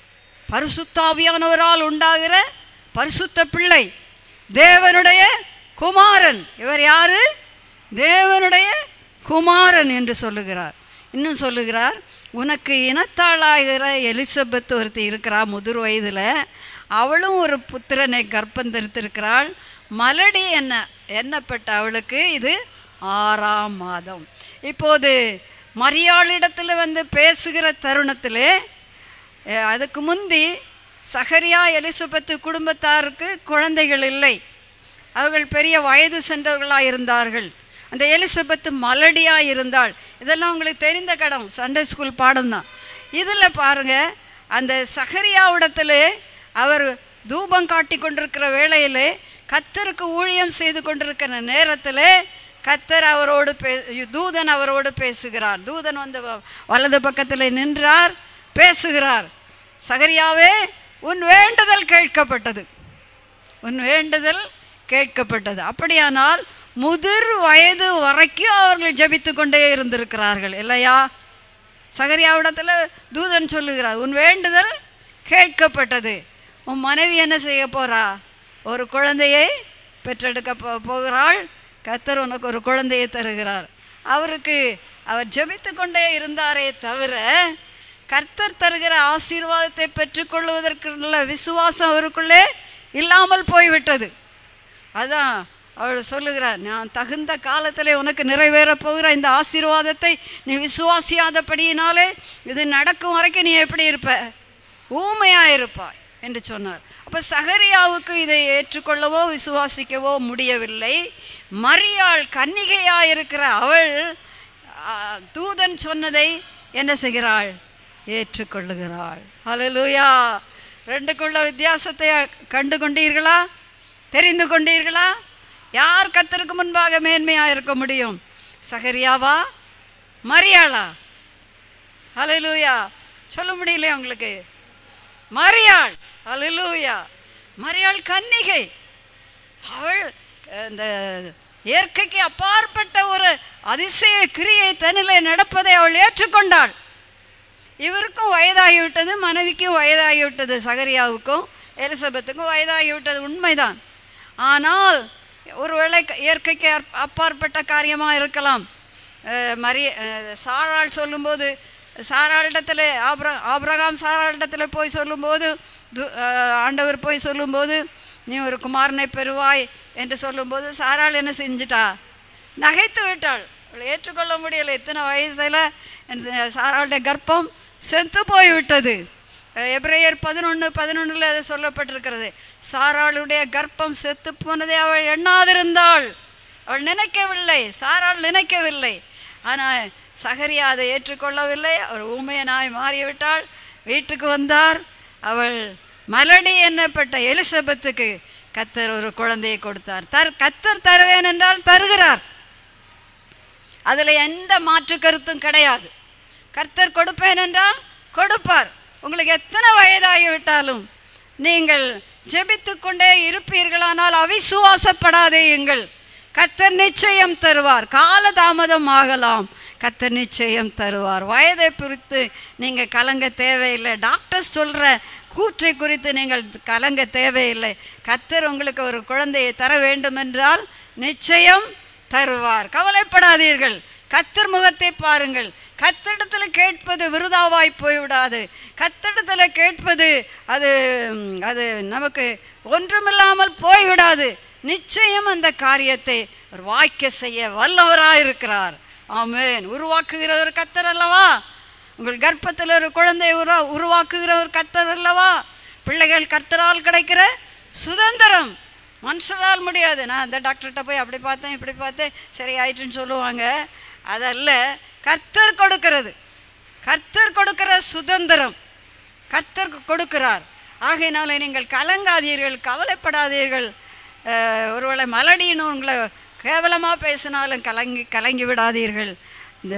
பரிசுத்தாவியானவரால் உண்டாகிற பரிசுத்த பிள்ளை தேவனுடைய குமாரன் இவர் யாரு தேவனுடைய குமாரன் என்று சொல்லுகிறார் இன்னும் சொல்லுகிறார் உனக்கு இனத்தாளாகிற எலிசபெத் ஒருத்தி இருக்கிறா முதிர் வயதில் அவளும் ஒரு புத்திரனை கர்ப்பம் தரித்திருக்கிறாள் மலடி என்ன எண்ணப்பட்ட அவளுக்கு இது ஆறாம் மாதம் இப்போது மரியாளிடத்தில் வந்து பேசுகிற தருணத்திலே அஹ், அதுக்கு முந்தி சகரியா எலிசபெத்து குடும்பத்தாருக்கு குழந்தைகள் இல்லை அவர்கள் பெரிய வயது சென்றவர்களாக இருந்தார்கள் அந்த எலிசபெத்து மலடியாக இருந்தாள் இதெல்லாம் உங்களுக்கு தெரிந்த கடம் சண்டே ஸ்கூல் பாடம் தான் இதில் பாருங்கள் அந்த சகரியாவிடத்தில் அவர் தூபம் காட்டி கொண்டிருக்கிற வேளையிலே கத்தருக்கு ஊழியம் செய்து கொண்டிருக்கிற நேரத்தில் கத்தர் அவரோடு பே தூதன் அவரோடு பேசுகிறார் தூதன் வந்து வ- வலது பக்கத்தில் நின்றார் பேசுகிறார் சகரியாவே உன் வேண்டுதல் கேட்கப்பட்டது உன் வேண்டுதல் கேட்கப்பட்டது அப்படியானால் முதிர் வயது வரைக்கும் அவர்கள் ஜெபித்து கொண்டே இருந்திருக்கிறார்கள் இல்லையா சகரியாவிடத்தில் தூதன் சொல்லுகிறார் உன் வேண்டுதல் கேட்கப்பட்டது உன் மனைவி என்ன செய்ய போறா ஒரு குழந்தையை பெற்றெடுக்க போ போகிறாள் கத்தர் உனக்கு ஒரு குழந்தையை தருகிறார் அவருக்கு அவர் ஜெபித்து கொண்டே இருந்தாரே தவிர கர்த்தர் தருகிற ஆசீர்வாதத்தை பெற்றுக்கொள்வதற்குள்ள விசுவாசம் அவருக்குள்ளே இல்லாமல் போய்விட்டது அதான் அவள் சொல்லுகிறார் நான் தகுந்த காலத்தில் உனக்கு நிறைவேறப் போகிற இந்த ஆசீர்வாதத்தை நீ விசுவாசியாதபடியினாலே இது நடக்கும் வரைக்கும் நீ எப்படி இருப்ப ஊமையாக இருப்பாய் என்று சொன்னார் அப்போ சகரியாவுக்கு இதை ஏற்றுக்கொள்ளவோ விசுவாசிக்கவோ முடியவில்லை மரியாள் கன்னிகையாயிருக்கிற அவள் ஆ, தூதன் சொன்னதை என்ன செய்கிறாள் ஏற்றுக்கொள்ளுகிறாள் ஹalleluya ரெண்டுக்குள்ள வித்தியாசத்தை கண்டு கொண்டீர்களா தெரிந்து கொண்டீர்களா யார் கத்தருக்கு முன்பாக மேன்மையாக இருக்க முடியும் சகரியாவா மரியாளா ஹalleluya சொல்ல முடியலையா உங்களுக்கு மரியாள் ஹalleluya மரியாள் கன்னிகை அவள் இந்த இயற்கைக்கு அப்பாற்பட்ட ஒரு அதிசய கிரியை தன்னிலே நடப்பதை அவள் ஏற்றுக்கொண்டாள் இவருக்கும் வயதாகிவிட்டது மனைவிக்கும் வயதாகிவிட்டது சகரியாவுக்கும் எலிசபெத்துக்கும் வயதாகிவிட்டது உண்மைதான் ஆனால் ஒருவேளை க- இயற்கைக்கு அப்- அப்பாற்பட்ட காரியமாக இருக்கலாம் அஹ் மரிய அஹ் சாராள் சொல்லும்போது சாராளிடத்தில் ஆப்ர ஆபிரகாம் சாராளிடத்தில் போய் சொல்லும்போது து- அஹ் ஆண்டவர் போய் சொல்லும்போது நீ ஒரு குமாரனை பெறுவாய் என்று சொல்லும்போது சாராள் என்ன செஞ்சிட்டா நகைத்து விட்டாள் அவளை ஏற்றுக்கொள்ள முடியலை இத்தனை வயசில் சாராளுடைய கர்ப்பம் செத்து போய்விட்டது அஹ் எபிரேயர் பதினொன்று பதினொன்றில் அது சொல்லப்பட்டிருக்கிறது சாராளுடைய கர்ப்பம் செத்து போனதை அவள் எண்ணாதிருந்தாள் அவள் நினைக்கவில்லை சாராள் நினைக்கவில்லை ஆனால் சகரியா அதை ஏற்றுக்கொள்ளவில்லை அவர் ஊமையனாய் மாறிவிட்டாள் வீட்டுக்கு வந்தார் அவள் மலடி என்னப்பட்ட எலிசபெத்துக்கு கத்தர் ஒரு குழந்தையை கொடுத்தார் தர் கத்தர் தருவேன் என்றால் தருகிறார் அதில் எந்த மாற்று கருத்தும் கிடையாது கர்த்தர் கொடுப்பேன் என்றால் கொடுப்பார் உங்களுக்கு எத்தனை வயதாகிவிட்டாலும் நீங்கள் ஜெபித்து கொண்டே இருப்பீர்களானால் அவிசுவாசப்படாதேயுங்கள் கர்த்தர் நிச்சயம் தருவார் காலதாமதம் ஆகலாம் கர்த்தர் நிச்சயம் தருவார் வயதை குறித்து நீங்கள் கலங்க தேவையில்லை டாக்டர் சொல்கிற கூற்றை குறித்து நீங்கள் கலங்க தேவையில்லை கர்த்தர் உங்களுக்கு ஒரு குழந்தையை தர வேண்டுமென்றால் நிச்சயம் தருவார் கவலைப்படாதீர்கள் கத்தர் முகத்தை பாருங்கள் கத்திடத்தில் கேட்பது விருதாவாய் போய்விடாது கத்திடத்தில் கேட்பது அது ம், அது நமக்கு ஒன்றுமில்லாமல் போய்விடாது நிச்சயம் அந்த காரியத்தை அவர் வாய்க்க செய்ய வல்லவராக இருக்கிறார் ஆமென் உருவாக்குகிற ஒரு கத்தர் அல்லவா உங்கள் கர்ப்பத்தில் ஒரு குழந்தை உருவா உருவாக்குகிற ஒரு கத்தர் அல்லவா பிள்ளைகள் கர்த்தரால் கிடைக்கிற சுதந்திரம் மனுஷரால் முடியாது நான் அந்த டாக்டர்கிட்ட போய் அப்படி பார்த்தேன் இப்படி பார்த்தேன் சரி ஆயிட்டுன்னு சொல்லுவாங்க அதல்ல கர்த்தர் கொடுக்கிறது கர்த்தர் கொடுக்கிற சுதந்திரம் கர்த்தர் கொடுக்கிறார் ஆகையினால நீங்கள் கலங்காதீர்கள் கவலைப்படாதீர்கள் அஹ், ஒருவேளை மலடின்னு உங்களை கேவலமாக பேசினாலும் கலங்கி கலங்கி விடாதீர்கள் இந்த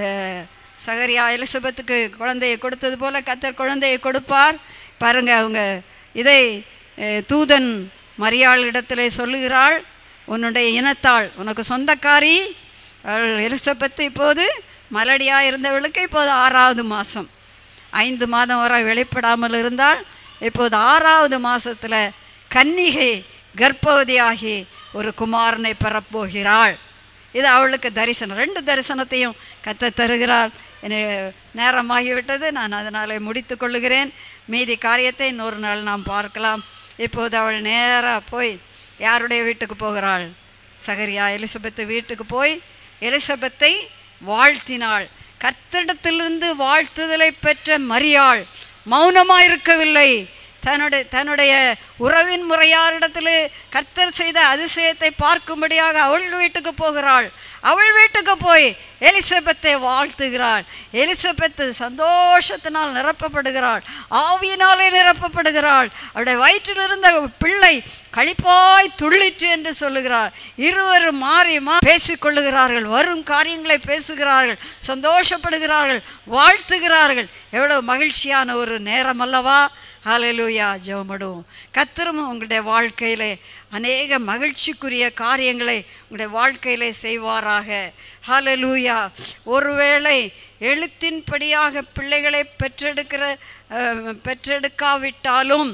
சகரியா எலிசபெத்துக்கு குழந்தையை கொடுத்தது போல கத்தர் குழந்தையை கொடுப்பார் பாருங்க அவங்க இதை அஹ், தூதன் மரியாள் இடத்திலே சொல்லுகிறாள் உன்னுடைய இனத்தாள் உனக்கு சொந்தக்காரி அவள் எலிசபெத்து இப்போது மலடியாக இருந்தவளுக்கு இப்போது ஆறாவது மாதம் ஐந்து மாதம் வரை வெளிப்படாமல் இருந்தால் இப்போது ஆறாவது மாதத்தில் கன்னிகை கர்ப்பவதியாகி ஒரு குமாரனை பெறப்போகிறாள் இது அவளுக்கு தரிசனம் ரெண்டு தரிசனத்தையும் கத்த தருகிறாள் என நேரமாகிவிட்டது நான் அதனாலே முடித்து கொள்ளுகிறேன் மீதி காரியத்தை இன்னொரு நாள் நாம் பார்க்கலாம் இப்போது அவள் நேராக போய் யாருடைய வீட்டுக்கு போகிறாள் சகரியா எலிசபெத்து வீட்டுக்கு போய் எலிசபெத்தை வாழ்த்தினாள் கர்த்தரிடத்திலிருந்து வாழ்த்துதலை பெற்ற மரியாள் மௌனமாக இருக்கவில்லை தன்னுடைய தன்னுடைய உறவின் முறையாரிடத்தில் கர்த்தர் செய்த அதிசயத்தை பார்க்கும்படியாக அவள் வீட்டுக்கு போகிறாள் அவள் வீட்டுக்கு போய் எலிசபெத்தை வாழ்த்துகிறாள் எலிசபெத்து சந்தோஷத்தினால் நிரப்பப்படுகிறாள் ஆவியினாலே நிரப்பப்படுகிறாள் அவளுடைய வயிற்றில் இருந்த பிள்ளை களிப்பாய் துள்ளிற்று என்று சொல்லுகிறார் இருவரும் மாறி மா பேசிக்கொள்ளுகிறார்கள் வரும் காரியங்களை பேசுகிறார்கள் சந்தோஷப்படுகிறார்கள் வாழ்த்துகிறார்கள் எவ்வளவு மகிழ்ச்சியான ஒரு நேரம் அல்லவா ஹalleluya ஜெபமிடுவோம் கத்திரம் உங்களுடைய வாழ்க்கையிலே அநேக மகிழ்ச்சிக்குரிய காரியங்களை உங்களுடைய வாழ்க்கையிலே செய்வாராக ஹalleluya ஒருவேளை எழுத்தின்படியாக பிள்ளைகளை பெற்றெடுக்கிற அஹ், பெற்றெடுக்காவிட்டாலும்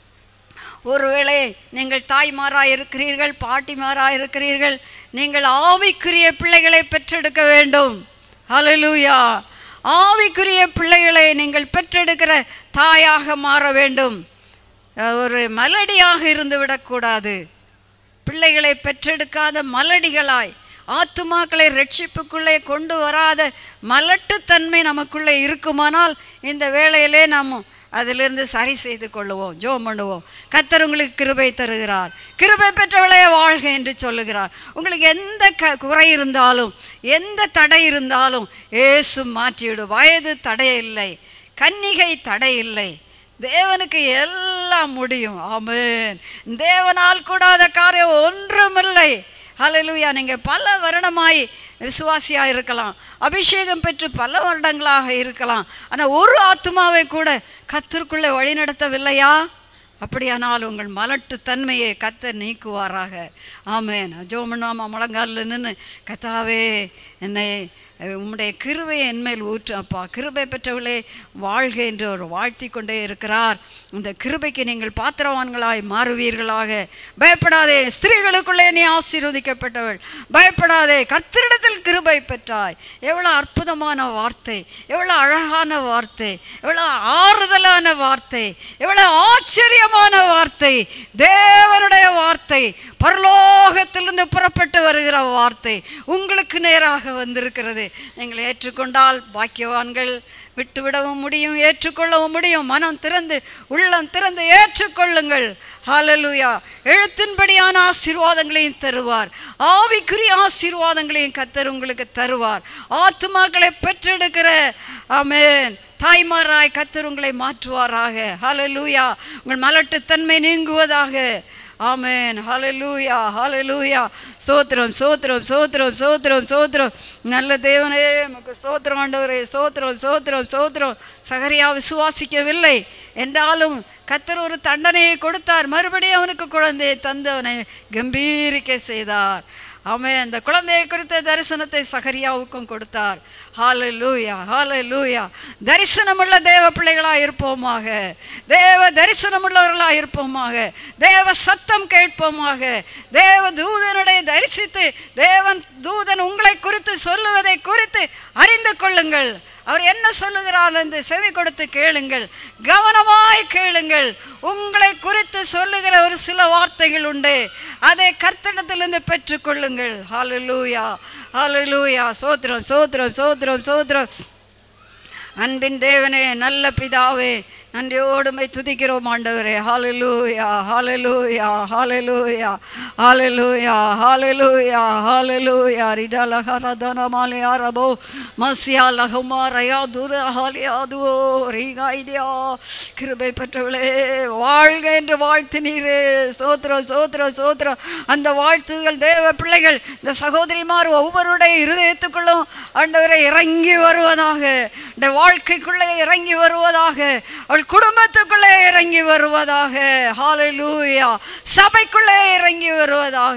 ஒருவேளை நீங்கள் தாய்மாராக இருக்கிறீர்கள் பாட்டிமாராக இருக்கிறீர்கள் நீங்கள் ஆவிக்குரிய பிள்ளைகளை பெற்றெடுக்க வேண்டும் ஹalleluya ஆவிக்குரிய பிள்ளைகளை நீங்கள் பெற்றெடுக்கிற தாயாக மாற வேண்டும் அஹ் ஒரு மலடியாக இருந்து விடக்கூடாது பிள்ளைகளை பெற்றெடுக்காத மலடிகளாய் ஆத்துமாக்களை ரட்சிப்புக்குள்ளே கொண்டு வராத மலட்டுத்தன்மை நமக்குள்ளே இருக்குமானால் இந்த வேளையிலே நாம் அதிலிருந்து சரி செய்து கொள்ளுவோம் ஜோம் பண்ணுவோம் கத்தர் உங்களுக்கு கிருபை தருகிறார் கிருபை பெற்றவளே வாழ்க என்று சொல்லுகிறார் உங்களுக்கு எந்த க குறை இருந்தாலும் எந்த தடை இருந்தாலும் ஏசு மாற்றிவிடு வயது தடை இல்லை கன்னிகை தடை இல்லை தேவனுக்கு எல்லாம் முடியும் ஆமென் தேவனால் கூடாத காரியம் ஒன்றுமில்லை ஹalleluya நீங்கள் பல வருடமாய் விசுவாசியாக இருக்கலாம் அபிஷேகம் பெற்று பல வருடங்களாக இருக்கலாம் ஆனால் ஒரு ஆத்மாவை கூட கத்திற்குள்ளே வழி நடத்தவில்லையா அப்படியானால் உங்கள் மலட்டு தன்மையை கத்தர் நீக்குவாராக ஆமேன் ஜோமனாமா முழங்காலில் நின்று கத்தாவே என்னை அஹ், உம்முடைய கிருபையை என்மேல் ஊற்று அப்பா கிருபை பெற்றவளே வாழ்க என்று அவர் வாழ்த்தி கொண்டே இருக்கிறார் இந்த கிருபைக்கு நீங்கள் பாத்திரவான்களாய் மாறுவீர்களாக பயப்படாதே ஸ்திரீகளுக்குள்ளே நீ ஆசீர்வதிக்கப்பட்டவள் பயப்படாதே கத்திரிடத்தில் கிருபை பெற்றாய் எவ்வளோ அற்புதமான வார்த்தை எவ்வளோ அழகான வார்த்தை எவ்வளோ ஆறுதலான வார்த்தை எவ்வளோ ஆச்சரியமான வார்த்தை தேவனுடைய வார்த்தை பரலோகத்திலிருந்து புறப்பட்டு வருகிற வார்த்தை உங்களுக்கு நேராக வந்திருக்கிறது நீங்கள் ஏற்றுக்கொண்டால் பாக்கியவான்கள் விட்டுவிடவும் முடியும் ஏற்றுக்கொள்ளவும் முடியும் மனம் திறந்து உள்ளம் திறந்து ஏற்றுக்கொள்ளுங்கள் ஹalleluya எழுத்தின்படியான ஆசீர்வாதங்களையும் தருவார் ஆவிக்குரிய ஆசீர்வாதங்களையும் கத்தர் உங்களுக்கு தருவார் ஆத்துமாக்களை பெற்றெடுக்கிற ஆமென் தாய்மாராய் கத்தர் உங்களை மாற்றுவாராக ஹalleluya உங்கள் மலட்டுத்தன்மை நீங்குவதாக ஆமென் ஹalleluya ஹalleluya ஸ்தோத்திரம் ஸ்தோத்திரம் ஸ்தோத்திரம் ஸ்தோத்திரம் ஸ்தோத்திரம் நல்ல தேவனே உமக்கு ஸ்தோத்திரம் ஆண்டவரே ஸ்தோத்திரம் ஸ்தோத்திரம் ஸ்தோத்திரம் சகரியா விசுவாசிக்கவில்லை என்றாலும் கத்தர் ஒரு தண்டனையை கொடுத்தார் மறுபடியும் அவனுக்கு குழந்தையை தந்தவனை கம்பீரிக்க செய்தார் ஆமென் அந்த குழந்தையை குறித்த தரிசனத்தை சகரியாவுக்கும் கொடுத்தார் ஹalleluya ஹalleluya தரிசனமுள்ள தேவ பிள்ளைகளாக இருப்போமாக தேவ தரிசனமுள்ளவர்களாக இருப்போமாக தேவ சத்தம் கேட்போமாக தேவ தூதனுடைய தரிசித்து தேவன் தூதன் உங்களை குறித்து சொல்லுவதை குறித்து அறிந்து கொள்ளுங்கள் அவர் என்ன சொல்லுகிறார் என்று செவி கொடுத்து கேளுங்கள் கவனமாய் கேளுங்கள் உங்களை குறித்து சொல்லுகிற ஒரு சில வார்த்தைகள் உண்டு அதை கர்த்தனத்திலிருந்து பெற்றுக்கொள்ளுங்கள் ஹalleluya ஹalleluya சோத்திரம் சோத்திரம் சோத்திரம் சோத்திரம் அன்பின் தேவனே நல்ல பிதாவே நன்றியோடுமை துதிக்கிறோம் ஆண்டவரே ஹalleluya ஹalleluya ஹalleluya ஹalleluya ஹalleluya ஹalleluya ரிடலஹரதன மாலியாரபோ மசியா லகுமாரயா துர ஹாலியாது ரீகாய்தியா கிருபை பெற்றவளே வாழ்க என்று வாழ்த்தினீரே சோத்திரம் சோத்திரம் சோத்திரம் அந்த வாழ்த்துகள் தேவ பிள்ளைகள் இந்த சகோதரிமார் ஒவ்வொருடைய இருதயத்துக்குள்ளும் ஆண்டவரை இறங்கி வருவதாக இந்த வாழ்க்கைக்குள்ளே இறங்கி வருவதாக அவள் குடும்பத்துக்குள்ளே இறங்கி வருவதாக ஹalleluya சபைக்குள்ளே இறங்கி வருவதாக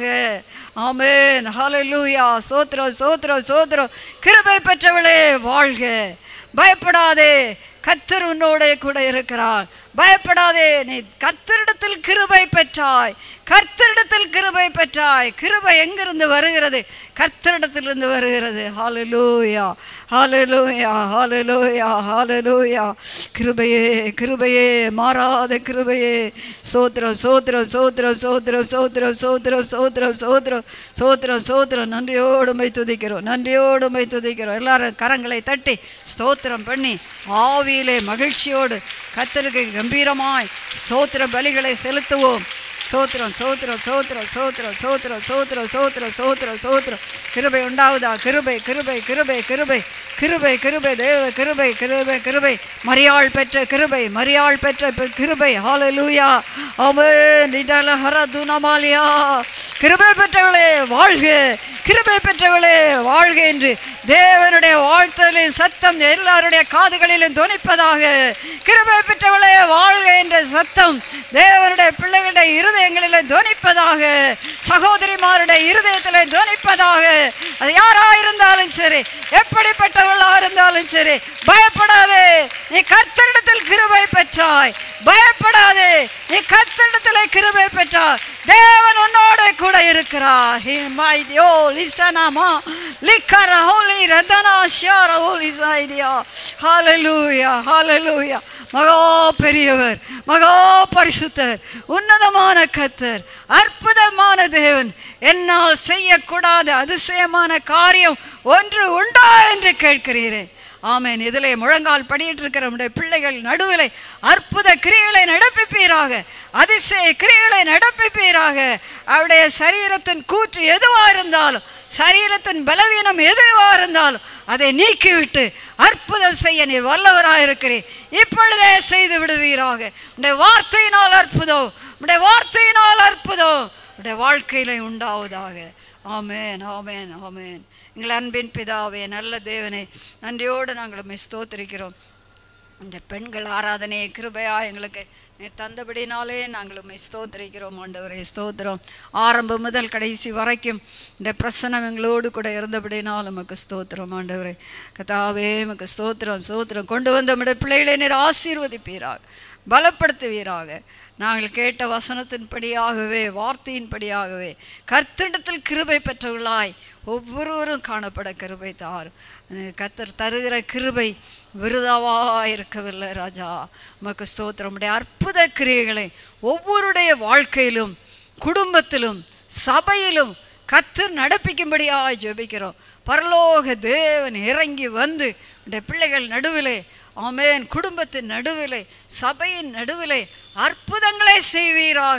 ஆமென் ஹalleluya சோத்திரம் சோத்திரம் சோத்திரம் கிருபை பெற்றவளே வாழ்க பயப்படாதே கத்தர் உன்னோட கூட இருக்கிறார் பயப்படாதே நீ கர்த்தரிடத்தில் கிருபை பெற்றாய் கர்த்தரிடத்தில் கிருபை பெற்றாய் கிருபை எங்கிருந்து வருகிறது கர்த்தரிடத்திலிருந்து வருகிறது ஹalleluya ஹalleluya ஹalleluya ஹalleluya கிருபையே கிருபையே மாறாத கிருபையே சோத்திரம் சோத்திரம் சோத்திரம் சோத்திரம் சோத்திரம் சோத்திரம் சோத்திரம் சோத்திரம் சோத்திரம் சோத்திரம் நன்றியோடுமை துதிக்கிறோம் நன்றியோடுமை துதிக்கிறோம் எல்லாரும் கரங்களை தட்டி ஸ்தோத்திரம் பண்ணி ஆவியிலே மகிழ்ச்சியோடு கத்தருக்கு கம்பீரமாய் ஸ்தோத்திர பலிகளை செலுத்துவோம் சோத்திரம் சோத்திரம் சோத்திரம் சோத்திரம் சோத்திரம் சோத்திரம் சோத்திரம் சோத்திரம் சோத்திரம் கிருபை உண்டாவதா கிருபை கிருபை கிருபை கிருபை கிருபை கிருபை தேவ கிருபை கிருபை கிருபை மரியாள் பெற்ற கிருபை மரியாள் பெற்ற பெ- கிருபை ஹalleluya ஆமென் நிடல ஹர துனமாலியா கிருபை பெற்றவளே வாழ்க கிருபை பெற்றவளே வாழ்க என்று தேவனுடைய வாழ்த்தலின் சத்தம் எல்லாருடைய காதுகளிலும் துணிப்பதாக கிருபை பெற்றவளே வாழ்க என்ற சத்தம் தேவனுடைய பிள்ளைகளுடைய இருதயங்களில் துணிப்பதாக சகோதரிமாருடைய இருதயத்தில் துணிப்பதாக அது யாரா இருந்தாலும் சரி எப்படிப்பட்டவளா இருந்தாலும் சரி பயப்படாதே நீ கர்த்தரிடத்தில் கிருபை பெற்றாய் பயப்படாதே நீ கர்த்தரிடத்தில் கிருபை பெற்றாய் தேவன் உன்னோட கூட இருக்கிறார் He might yo lisanama likara holy radana shara holy saidia hallelujah hallelujah மகா பெரியவர் மகா பரிசுத்தர் உன்னதமான கத்தர் அற்புதமான தேவன் என்னால் செய்யக்கூடாத அதிசயமான காரியம் ஒன்று உண்டா என்று கேட்கிறீரே ஆமென் இதிலே முழங்கால் படியிட்டு இருக்கிற நம்முடைய பிள்ளைகள் நடுவிலே அற்புத கிரியைகளை நடப்பிப்பீராக அதிசய கிரியைகளை நடப்பிப்பீராக அவருடைய சரீரத்தின் கூற்று எதுவாக இருந்தாலும் சரீரத்தின் பலவீனம் எதுவாக இருந்தாலும் அதை நீக்கிவிட்டு அற்புதம் செய்ய நீர் வல்லவராக இருக்கிறீர் இப்பொழுதே செய்து விடுவீராக உடைய வார்த்தையினால் அற்புதம் உடைய வார்த்தையினால் அற்புதம் உடைய வாழ்க்கையில உண்டாவதாக ஆமேன் ஆமேன் ஆமேன் எங்கள் அன்பின் பிதாவே நல்ல தேவனே நன்றியோடு நாங்கள் உம்மை ஸ்தோத்திரிக்கிறோம் இந்த பெண்கள் ஆராதனையை கிருபையா எங்களுக்கு நீர் தந்தபடினாலே நாங்கள் உம்மை ஸ்தோத்திரிக்கிறோம் ஆண்டவரே ஸ்தோத்திரம் ஆரம்பம் முதல் கடைசி வரைக்கும் இந்த பிரசனம் எங்களோடு கூட இருந்தபடினால் உமக்கு ஸ்தோத்திரம் ஆண்டவரே கதாவே உமக்கு ஸ்தோத்திரம் ஸ்தோத்திரம் கொண்டு வந்த நம்முடைய பிள்ளைகளை நீர் ஆசீர்வதிப்பீராக பலப்படுத்துவீராக நாங்கள் கேட்ட வசனத்தின்படியாகவே வார்த்தையின்படியாகவே கர்த்தரிடத்தில் கிருபை பெற்றவர்களாய் ஒவ்வொருவரும் காணப்பட கிருபை தார் கத்தர் தருகிற கிருபை விருதாவா இருக்கவில்லை ராஜா உமக்கு ஸ்தோத்திரம் உடைய அற்புத கிரியைகளை ஒவ்வொருடைய வாழ்க்கையிலும் குடும்பத்திலும் சபையிலும் கத்தர் நடப்பிக்கும்படியாய் ஜெபிக்கிறோம் பரலோக தேவன் இறங்கி வந்து உடைய பிள்ளைகள் நடுவிலே ஆமென் குடும்பத்தின் நடுவிலே சபையின் நடுவிலே அற்புதங்களை செய்வீராக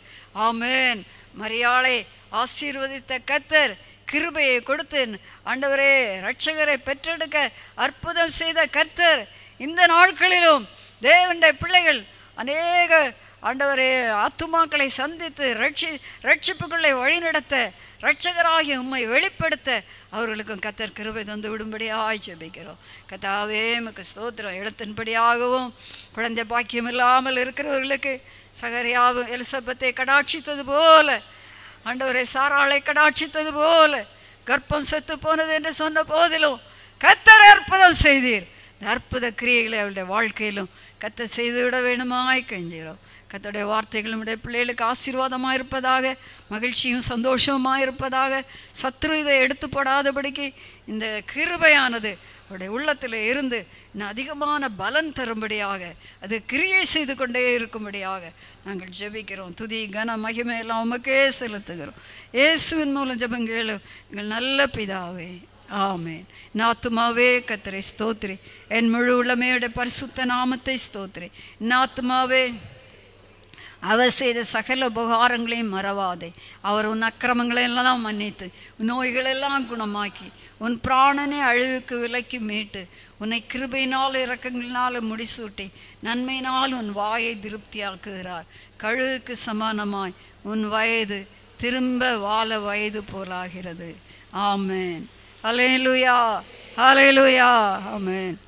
ஆமென் மரியாளை ஆசீர்வதித்த கத்தர் கிருபையை கொடுத்து ஆண்டவரே ரட்சகரை பெற்றெடுக்க அற்புதம் செய்த கர்த்தர் இந்த நாட்களிலும் தேவனுடைய பிள்ளைகள் அநேக ஆண்டவரே ஆத்துமாக்களை சந்தித்து ரட்சி ரட்சிப்புகளை வழிநடத்த ரட்சகராகி உம்மை வெளிப்படுத்த அவர்களுக்கும் கத்தர் கிருபை தந்து விடும்படியாய் ஜெபிக்கிறோம் கத்தாவே நமக்கு ஸ்தோத்திரம் எழுத்தின்படியாகவும் குழந்தை பாக்கியம் இல்லாமல் இருக்கிறவர்களுக்கு சகரியாவும் எலிசபத்தை கடாட்சித்தது போல ஆண்டவரை சாராளை கடாட்சித்தது போல கர்ப்பம் செத்து போனது என்று சொன்ன போதிலும் கத்தர் அற்புதம் செய்தீர் இந்த அற்புத கிரியைகளை அவருடைய வாழ்க்கையிலும் கத்த செய்துவிட வேணுமாய் கெஞ்சுகிறோம் கத்தருடைய வார்த்தைகள் நம்முடைய பிள்ளைகளுக்கு ஆசீர்வாதமாக இருப்பதாக மகிழ்ச்சியும் சந்தோஷமாக இருப்பதாக சத்ரு இதை எடுத்து போடாதபடிக்கு இந்த கிருபையானது அவருடைய உள்ளத்தில் இருந்து இன்னும் அதிகமான பலன் தரும்படியாக அது கிரியை செய்து கொண்டே இருக்கும்படியாக நாங்கள் ஜெபிக்கிறோம் துதி கன மகிமை எல்லாம் உமக்கே செலுத்துகிறோம் இயேசுவின் மூலம் ஜெபங்கேளும் எங்கள் நல்ல பிதாவே ஆமேன் நாத்துமாவே கத்தரை ஸ்தோத்ரி என் முழு உள்ளமையோட பரிசுத்த நாமத்தை ஸ்தோத்ரி நாத்துமாவே அவர் செய்த சகல உபகாரங்களையும் மறவாதே அவர் உன் அக்கிரமங்களை எல்லாம் மன்னித்து உன் நோய்களெல்லாம் குணமாக்கி உன் பிராணனை அழிவுக்கு விலக்கி மீட்டு உன்னை கிருபையினால் இறக்கங்களினால் முடிசூட்டி நன்மையினால் உன் வாயை திருப்தியாக்குகிறார் கழுகுக்கு சமானமாய் உன் வயது திரும்ப வாழ வயது போலாகிறது ஆமேன் அலேலுயா அலேலுயா ஆமேன்